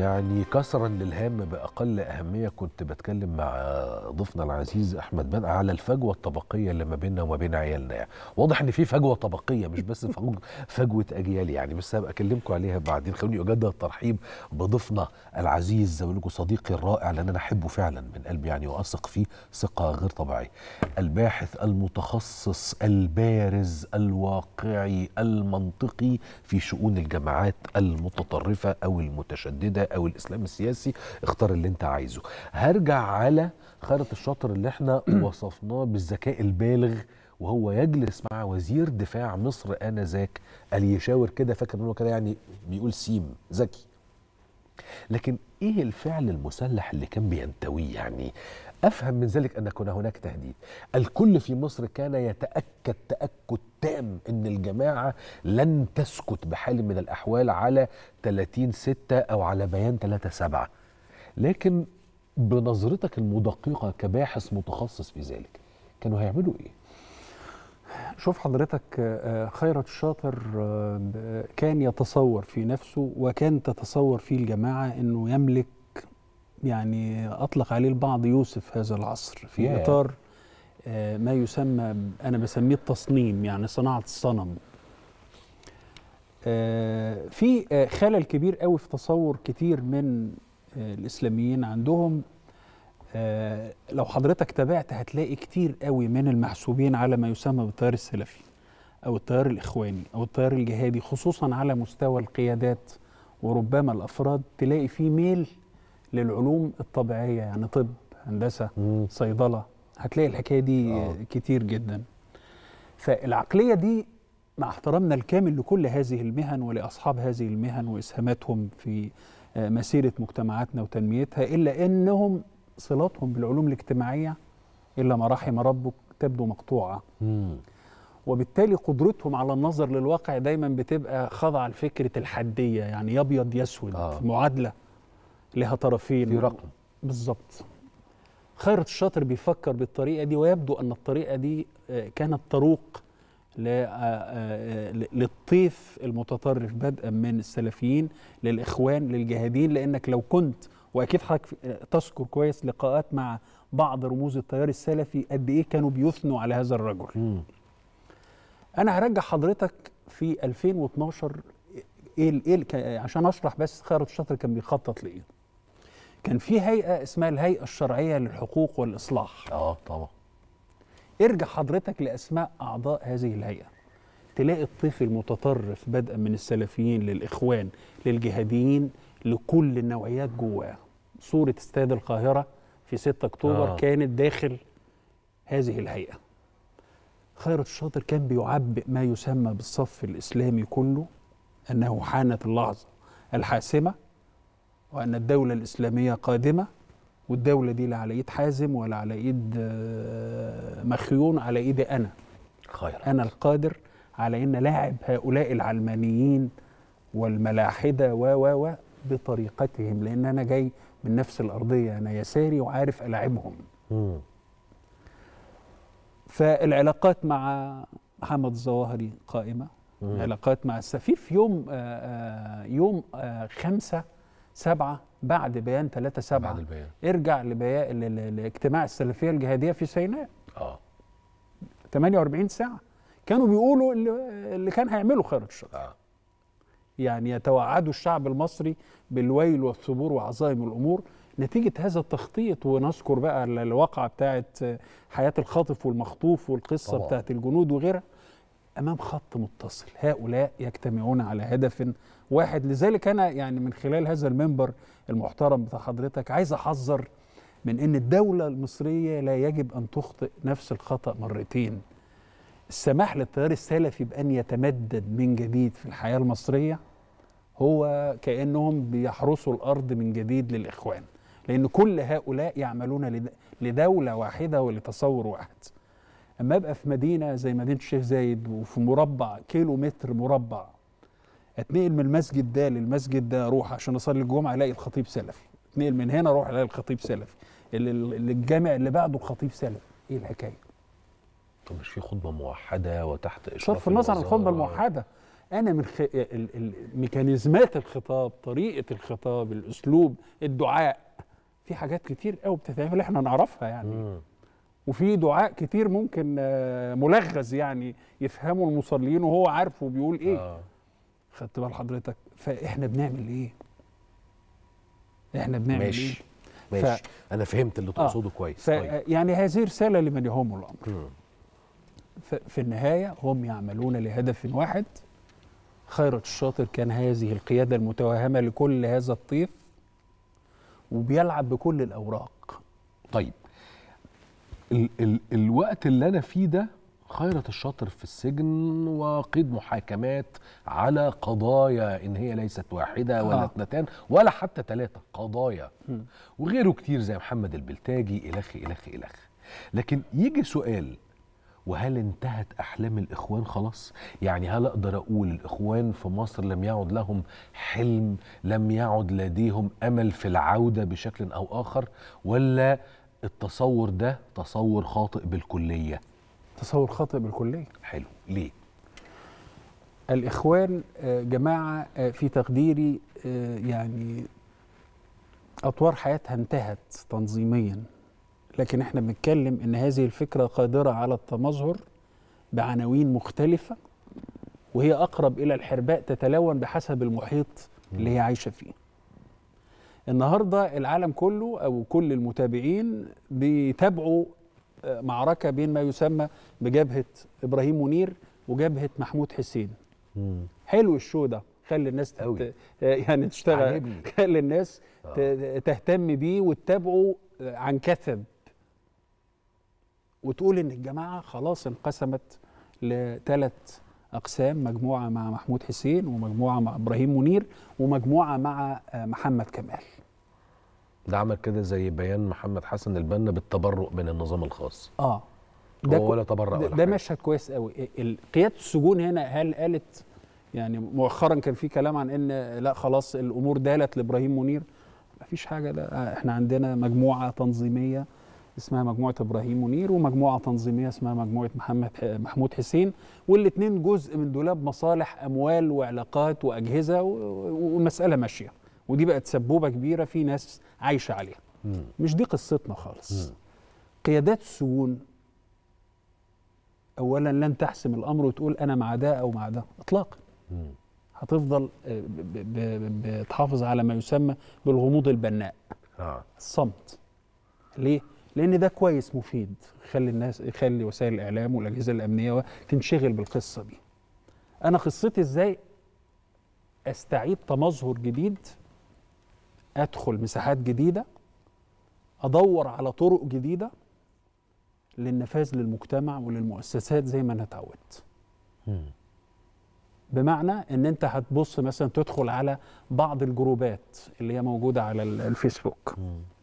يعني كسرا للهام باقل اهميه كنت بتكلم مع ضيفنا العزيز احمد بدر على الفجوه الطبقيه اللي ما بيننا وما بين عيالنا يعني واضح ان في فجوه طبقيه مش بس فجوه, فجوة اجيال يعني بس هبقى اكلمكم عليها بعدين خلوني اجدد الترحيب بضيفنا العزيز زي ما بقول لكم صديقي الرائع لان انا احبه فعلا من قلبي يعني واثق فيه ثقه غير طبيعيه الباحث المتخصص البارز الواقعي المنطقي في شؤون الجماعات المتطرفه او المتشدده او الاسلام السياسي اختار اللي انت عايزه هرجع على خيرت الشاطر اللي احنا وصفناه بالذكاء البالغ وهو يجلس مع وزير دفاع مصر انذاك اللي يشاور كده فاكر انه كده يعني بيقول سيم ذكي لكن ايه الفعل المسلح اللي كان بينتويه يعني افهم من ذلك ان كان هناك تهديد الكل في مصر كان يتاكد تاكد تام ان الجماعه لن تسكت بحال من الاحوال على 30 6 او على بيان 3 7 لكن بنظرتك المدققه كباحث متخصص في ذلك كانوا هيعملوا ايه شوف حضرتك آه، خيرت الشاطر آه، ب- كان يتصور في نفسه وكان تتصور فيه الجماعة أنه يملك يعني أطلق عليه البعض يوسف هذا العصر في ياه. إطار آه، ما يسمى ب- أنا بسميه التصنيم يعني صناعة الصنم آه، في آه، خلل كبير قوي في تصور كتير من آه، الإسلاميين عندهم آه، لو حضرتك تابعت هتلاقي كتير قوي من المحسوبين على ما يسمى بالتيار السلفي او التيار الاخواني او التيار الجهادي خصوصا على مستوى القيادات وربما الافراد تلاقي فيه ميل للعلوم الطبيعيه يعني طب هندسه صيدله هتلاقي الحكايه دي آه. كتير جدا فالعقليه دي مع احترامنا الكامل لكل هذه المهن ولاصحاب هذه المهن واسهاماتهم في آه، مسيره مجتمعاتنا وتنميتها الا انهم صلاتهم بالعلوم الاجتماعيه الا ما رحم ربك تبدو مقطوعه وبالتالي قدرتهم على النظر للواقع دايما بتبقى خاضعه لفكره الحديه يعني يا ابيض يا اسود آه. في معادله لها طرفين في رقم. بالظبط خيرت الشاطر بيفكر بالطريقه دي ويبدو ان الطريقه دي آه، كانت تروق ل- آه، آه، ل- للطيف المتطرف بدءا من السلفيين للاخوان للجهادين لانك لو كنت واكيد حضرتك آه، تذكر كويس لقاءات مع بعض رموز التيار السلفي قد ايه كانوا بيثنوا على هذا الرجل انا هرجع حضرتك في 2012 ايه ال- ايه ال- ك- عشان اشرح بس خيرت الشاطر كان بيخطط لايه كان في هيئه اسمها الهيئه الشرعيه للحقوق والاصلاح اه طبعا ارجع حضرتك لاسماء اعضاء هذه الهيئه تلاقي الطيف المتطرف بدءا من السلفيين للاخوان للجهاديين لكل النوعيات جواه صوره استاد القاهره في 6 اكتوبر آه. آه. كانت داخل هذه الهيئه خيرت الشاطر كان بيعبئ ما يسمى بالصف الاسلامي كله انه حانت اللحظه الحاسمه وان الدوله الاسلاميه قادمه والدوله دي لا على ايد حازم ولا على ايد آه، مخيون على ايدي انا خير انا القادر على ان لاعب هؤلاء العلمانيين والملاحده و و و بطريقتهم لان انا جاي من نفس الارضيه انا يساري وعارف الاعبهم فالعلاقات مع محمد الظواهري قائمه مم. علاقات مع السفير في يوم آه، آه، يوم آه، خمسة سبعة بعد بيان ثلاثة سبعة بعد البيان. ارجع لبيان ل- ل- لاجتماع السلفية الجهادية في سيناء اه 48 ساعة كانوا بيقولوا اللي, اللي كان هيعمله خيرت الشر آه. يعني يتوعدوا الشعب المصري بالويل والثبور وعظائم الامور نتيجه هذا التخطيط ونذكر بقى ال- الواقعه بتاعت حياه الخاطف والمخطوف والقصه طبعا. بتاعت الجنود وغيرها امام خط متصل هؤلاء يجتمعون على هدف واحد لذلك انا يعني من خلال هذا المنبر المحترم بتاع حضرتك عايز احذر من ان الدوله المصريه لا يجب ان تخطئ نفس الخطا مرتين السماح للتيار السلفي بان يتمدد من جديد في الحياه المصريه هو كانهم بيحرسوا الارض من جديد للاخوان لان كل هؤلاء يعملون لد- لدوله واحده ولتصور واحد اما ابقى في مدينه زي مدينه الشيخ زايد وفي مربع كيلو متر مربع اتنقل من المسجد ده للمسجد ده اروح عشان اصلي الجمعه الاقي الخطيب سلفي اتنقل من هنا اروح الاقي الخطيب سلفي ال- ال- الجامع اللي بعده الخطيب سلفي ايه الحكايه طب مش في خطبه موحده وتحت اشراف صرف النظر عن الخطبه الوزارة؟ الموحده انا من خ... ال... ال... ميكانيزمات الخطاب طريقه الخطاب الاسلوب الدعاء في حاجات كتير قوي بتتعمل احنا نعرفها يعني وفي دعاء كتير ممكن آه، ملغز يعني يفهمه المصلين وهو عارف وبيقول ايه آه. خدت بال حضرتك فاحنا بنعمل ايه احنا بنعمل ماشي ايه ماشي انا فهمت اللي تقصده كويس ف... يعني هذه رساله لمن يهم الامر ف... في النهايه هم يعملون لهدف واحد خيرت الشاطر كان هذه القياده المتوهمه لكل هذا الطيف وبيلعب بكل الاوراق طيب ال ال الوقت اللي انا فيه ده خيرت الشاطر في السجن وقيد محاكمات على قضايا ان هي ليست واحده ولا آه. اثنتان ولا حتى ثلاثه قضايا وغيره كتير زي محمد البلتاجي الخ الخ الخ لكن يجي سؤال وهل انتهت احلام الاخوان خلاص يعني هل اقدر اقول الاخوان في مصر لم يعد لهم حلم لم يعد لديهم امل في العوده بشكل او اخر ولا التصور ده تصور خاطئ بالكليه تصور خاطئ بالكليه حلو ليه الاخوان آه، جماعه آه، في تقديري آه، يعني اطوار حياتها انتهت تنظيميا لكن احنا بنتكلم ان هذه الفكره قادره على التمظهر بعناوين مختلفه وهي اقرب الى الحرباء تتلون بحسب المحيط اللي هي عايشه فيه النهارده العالم كله او كل المتابعين بيتابعوا آه، معركه بين ما يسمى بجبهه ابراهيم منير وجبهه محمود حسين حلو الشو ده خلي الناس تت... يعني تشتغل عاجبني. خلي الناس ت- تهتم بيه وتتابعه عن كثب وتقول ان الجماعه خلاص انقسمت لثلاث اقسام مجموعه مع محمود حسين ومجموعه مع ابراهيم منير ومجموعه مع آه، محمد كمال ده عمل كده زي بيان محمد حسن البنا بالتبرؤ من النظام الخاص اه هو كو- ولا تبرأ ده, ولا ده حاجة. مشهد كويس قوي ال- قياده السجون هنا هل قالت يعني مؤخرا كان في كلام عن ان لا خلاص الامور دالت لابراهيم منير مفيش حاجه ده آه، احنا عندنا مجموعه تنظيميه اسمها مجموعه ابراهيم منير ومجموعه تنظيميه اسمها مجموعه محمد ح- محمود حسين والاثنين جزء من دولاب مصالح اموال وعلاقات واجهزه و- و- والمساله ماشيه ودي بقت سبوبه كبيره في ناس عايشه عليها مش دي قصتنا خالص قيادات السجون اولا لن تحسم الامر وتقول انا مع ده او مع ده اطلاقا هتفضل آه، ب- ب- ب- بتحافظ على ما يسمى بالغموض البناء اه الصمت ليه لان ده كويس مفيد يخلي الناس يخلي وسائل الاعلام والاجهزه الامنيه تنشغل بالقصه دي انا قصتي ازاي استعيد تمظهر جديد ادخل مساحات جديده ادور على طرق جديده للنفاذ للمجتمع وللمؤسسات زي ما انا اتعودت بمعنى ان انت هتبص مثلا تدخل على بعض الجروبات اللي هي موجوده على ال- الفيسبوك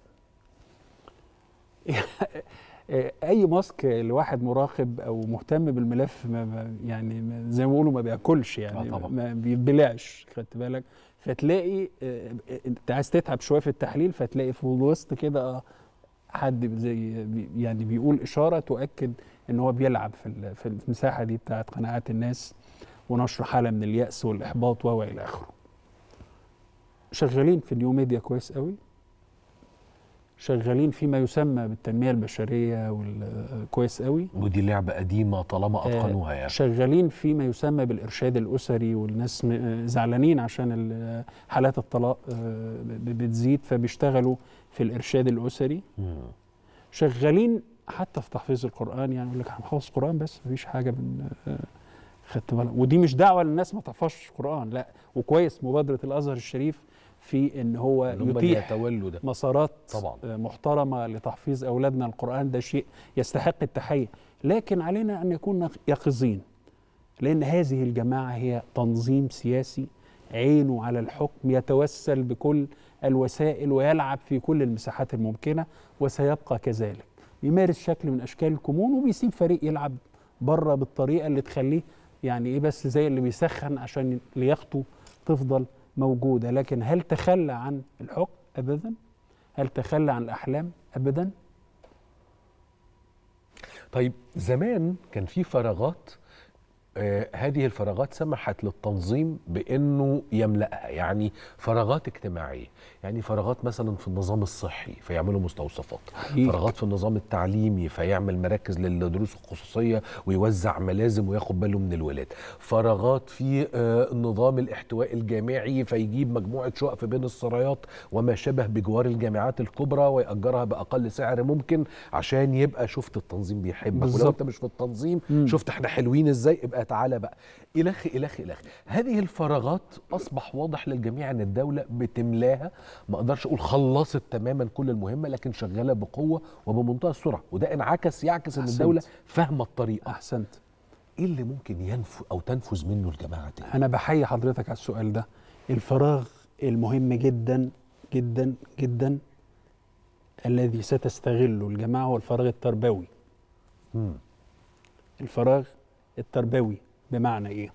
اي ماسك لواحد مراقب او مهتم بالملف ما ما- يعني ما- زي ما بيقولوا ما بياكلش يعني آه طبعا. ما بيتبلعش خدت بالك فتلاقي آه، انت عايز تتعب شويه في التحليل فتلاقي في الوسط كده آه، حد زي بي- يعني بيقول اشاره تؤكد ان هو بيلعب في ال- في المساحه دي بتاعت قناعات الناس ونشر حاله من الياس والاحباط و الى اخره. شغالين في النيو ميديا كويس قوي شغالين فيما يسمى بالتنميه البشريه وال- كويس قوي ودي لعبه قديمه طالما اتقنوها يعني شغالين فيما يسمى بالارشاد الاسري والناس م- آه، زعلانين عشان ال- حالات الطلاق آه، ب- بتزيد فبيشتغلوا في الارشاد الاسري شغالين حتى في تحفيظ القران يعني يقول لك احنا بنحفظ قران بس مفيش حاجه من آه، خدت بالك ودي مش دعوه للناس ما تحفظش قران لا وكويس مبادره الازهر الشريف في ان هو إن هم اللي يتيح يتولوا ده. مسارات طبعا. آه، محترمه لتحفيظ اولادنا القران ده شيء يستحق التحيه لكن علينا ان نكون يقظين لان هذه الجماعه هي تنظيم سياسي عينه على الحكم يتوسل بكل الوسائل ويلعب في كل المساحات الممكنه وسيبقى كذلك يمارس شكل من اشكال الكمون وبيسيب فريق يلعب بره بالطريقه اللي تخليه يعني ايه بس زي اللي بيسخن عشان لياقته تفضل موجوده لكن هل تخلى عن الحكم ابدا هل تخلى عن الاحلام ابدا طيب زمان كان في فراغات آه هذه الفراغات سمحت للتنظيم بانه يملاها يعني فراغات اجتماعيه يعني فراغات مثلا في النظام الصحي فيعملوا مستوصفات حقيقي. فراغات في النظام التعليمي فيعمل مراكز للدروس الخصوصيه ويوزع ملازم وياخد باله من الولاد فراغات في آه نظام الاحتواء الجامعي فيجيب مجموعه شقق في بين السرايات وما شابه بجوار الجامعات الكبرى ويأجرها باقل سعر ممكن عشان يبقى شفت التنظيم بيحبك ولو بالظبط. انت مش في التنظيم مم. شفت احنا حلوين ازاي ابقى تعالى بقى الخ الخ الخ هذه الفراغات اصبح واضح للجميع ان الدوله بتملاها ما اقدرش اقول خلصت تماما كل المهمه لكن شغاله بقوه وبمنتهى السرعه وده انعكس يعكس ان أحسنت. الدوله فاهمه الطريقه احسنت ايه اللي ممكن ينفذ او تنفذ منه الجماعه دي انا بحيي حضرتك على السؤال ده الفراغ المهم جدا جدا جدا الذي ستستغله الجماعه هو الفراغ التربوي مم. الفراغ التربوي بمعنى ايه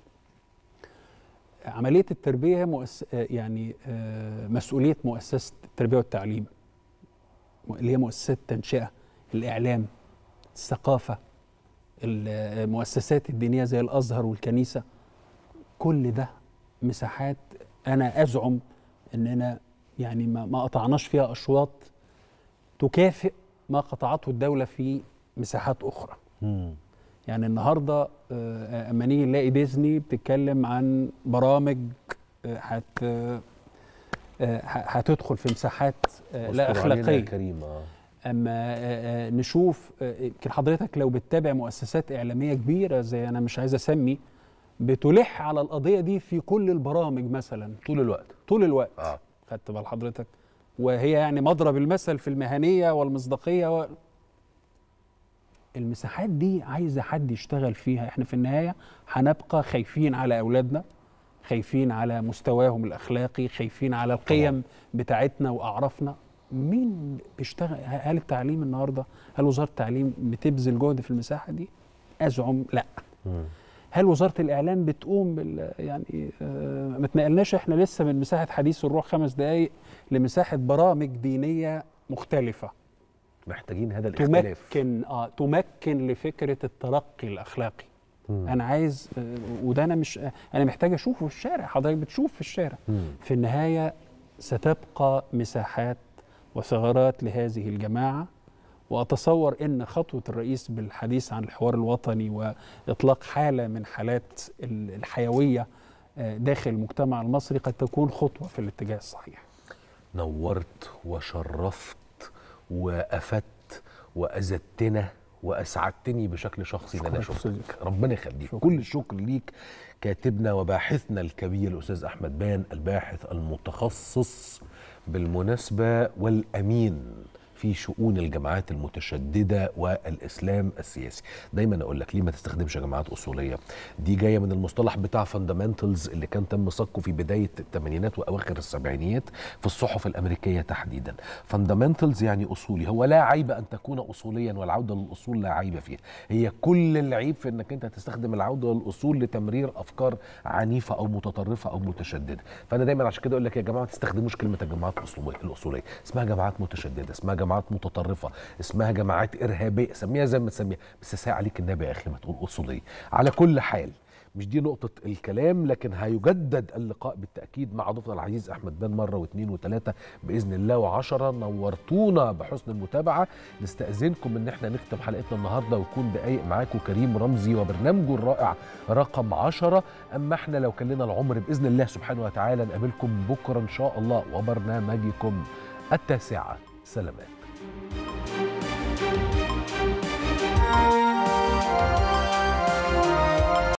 عمليه التربيه هي مؤس... آه يعني آه مسؤوليه مؤسسه التربيه والتعليم اللي هي مؤسسات التنشئه الاعلام الثقافه المؤسسات الدينيه زي الازهر والكنيسه كل ده مساحات انا ازعم اننا يعني ما ما قطعناش فيها اشواط تكافئ ما قطعته الدوله في مساحات اخرى مم. يعني النهارده آه، اما نيجي نلاقي ديزني بتتكلم عن برامج آه، هت آه، ه- هتدخل في مساحات آه، لا استر علينا يا اخلاقيه كريم آه. اما آه، آه، نشوف آه، يمكن حضرتك لو بتتابع مؤسسات اعلاميه كبيره زي انا مش عايز اسمي بتلح على القضيه دي في كل البرامج مثلا طول الوقت طول الوقت اه خدت بال حضرتك وهي يعني مضرب المثل في المهنيه والمصداقيه و... المساحات دي عايزه حد يشتغل فيها احنا في النهايه هنبقى خايفين على اولادنا خايفين على مستواهم الاخلاقي خايفين على القيم بتاعتنا واعرافنا مين بيشتغل هل التعليم النهارده هل وزاره التعليم بتبذل جهد في المساحه دي ازعم لا مم. هل وزاره الاعلام بتقوم بال يعني آه ما تنقلناش احنا لسه من مساحه حديث الروح خمس دقائق لمساحه برامج دينيه مختلفه محتاجين هذا الاختلاف تمكن اه تمكن لفكره الترقي الاخلاقي مم. انا عايز آه، وده انا مش آه، انا محتاج اشوفه في الشارع حضرتك بتشوف في الشارع مم. في النهايه ستبقى مساحات وثغرات لهذه الجماعه واتصور ان خطوه الرئيس بالحديث عن الحوار الوطني واطلاق حاله من حالات ال- الحيويه آه، داخل المجتمع المصري قد تكون خطوه في الاتجاه الصحيح نورت وشرفت وافدت وازدتنا واسعدتني بشكل شخصي ان انا شكراً شفتك ربنا يخليك كل الشكر ليك كاتبنا وباحثنا الكبير الاستاذ احمد بان الباحث المتخصص بالمناسبه والامين في شؤون الجماعات المتشدده والاسلام السياسي دايما اقول لك ليه ما تستخدمش جماعات اصوليه دي جايه من المصطلح بتاع فاندامنتالز اللي كان تم صكه في بدايه الثمانينات واواخر السبعينيات في الصحف الامريكيه تحديدا فاندامنتالز يعني اصولي هو لا عيب ان تكون اصوليا والعوده للاصول لا عيب فيها هي كل العيب في انك انت تستخدم العوده للاصول لتمرير افكار عنيفه او متطرفه او متشدده فانا دايما عشان كده اقول لك يا جماعه ما تستخدموش كلمه الجماعات الأصولية- الاصوليه اسمها جماعات متشدده اسمها جماعات متطرفه اسمها جماعات ارهابيه سميها زي ما تسميها بس ساعة عليك النبي يا اخي ما تقول اصوليه على كل حال مش دي نقطة الكلام لكن هيجدد اللقاء بالتأكيد مع ضيفنا العزيز أحمد بن مرة واثنين وثلاثة بإذن الله وعشرة نورتونا بحسن المتابعة نستأذنكم إن احنا نختم حلقتنا النهاردة ويكون دقايق معاكم كريم رمزي وبرنامجه الرائع رقم عشرة أما احنا لو كان لنا العمر بإذن الله سبحانه وتعالى نقابلكم بكرة إن شاء الله وبرنامجكم التاسعة سلامات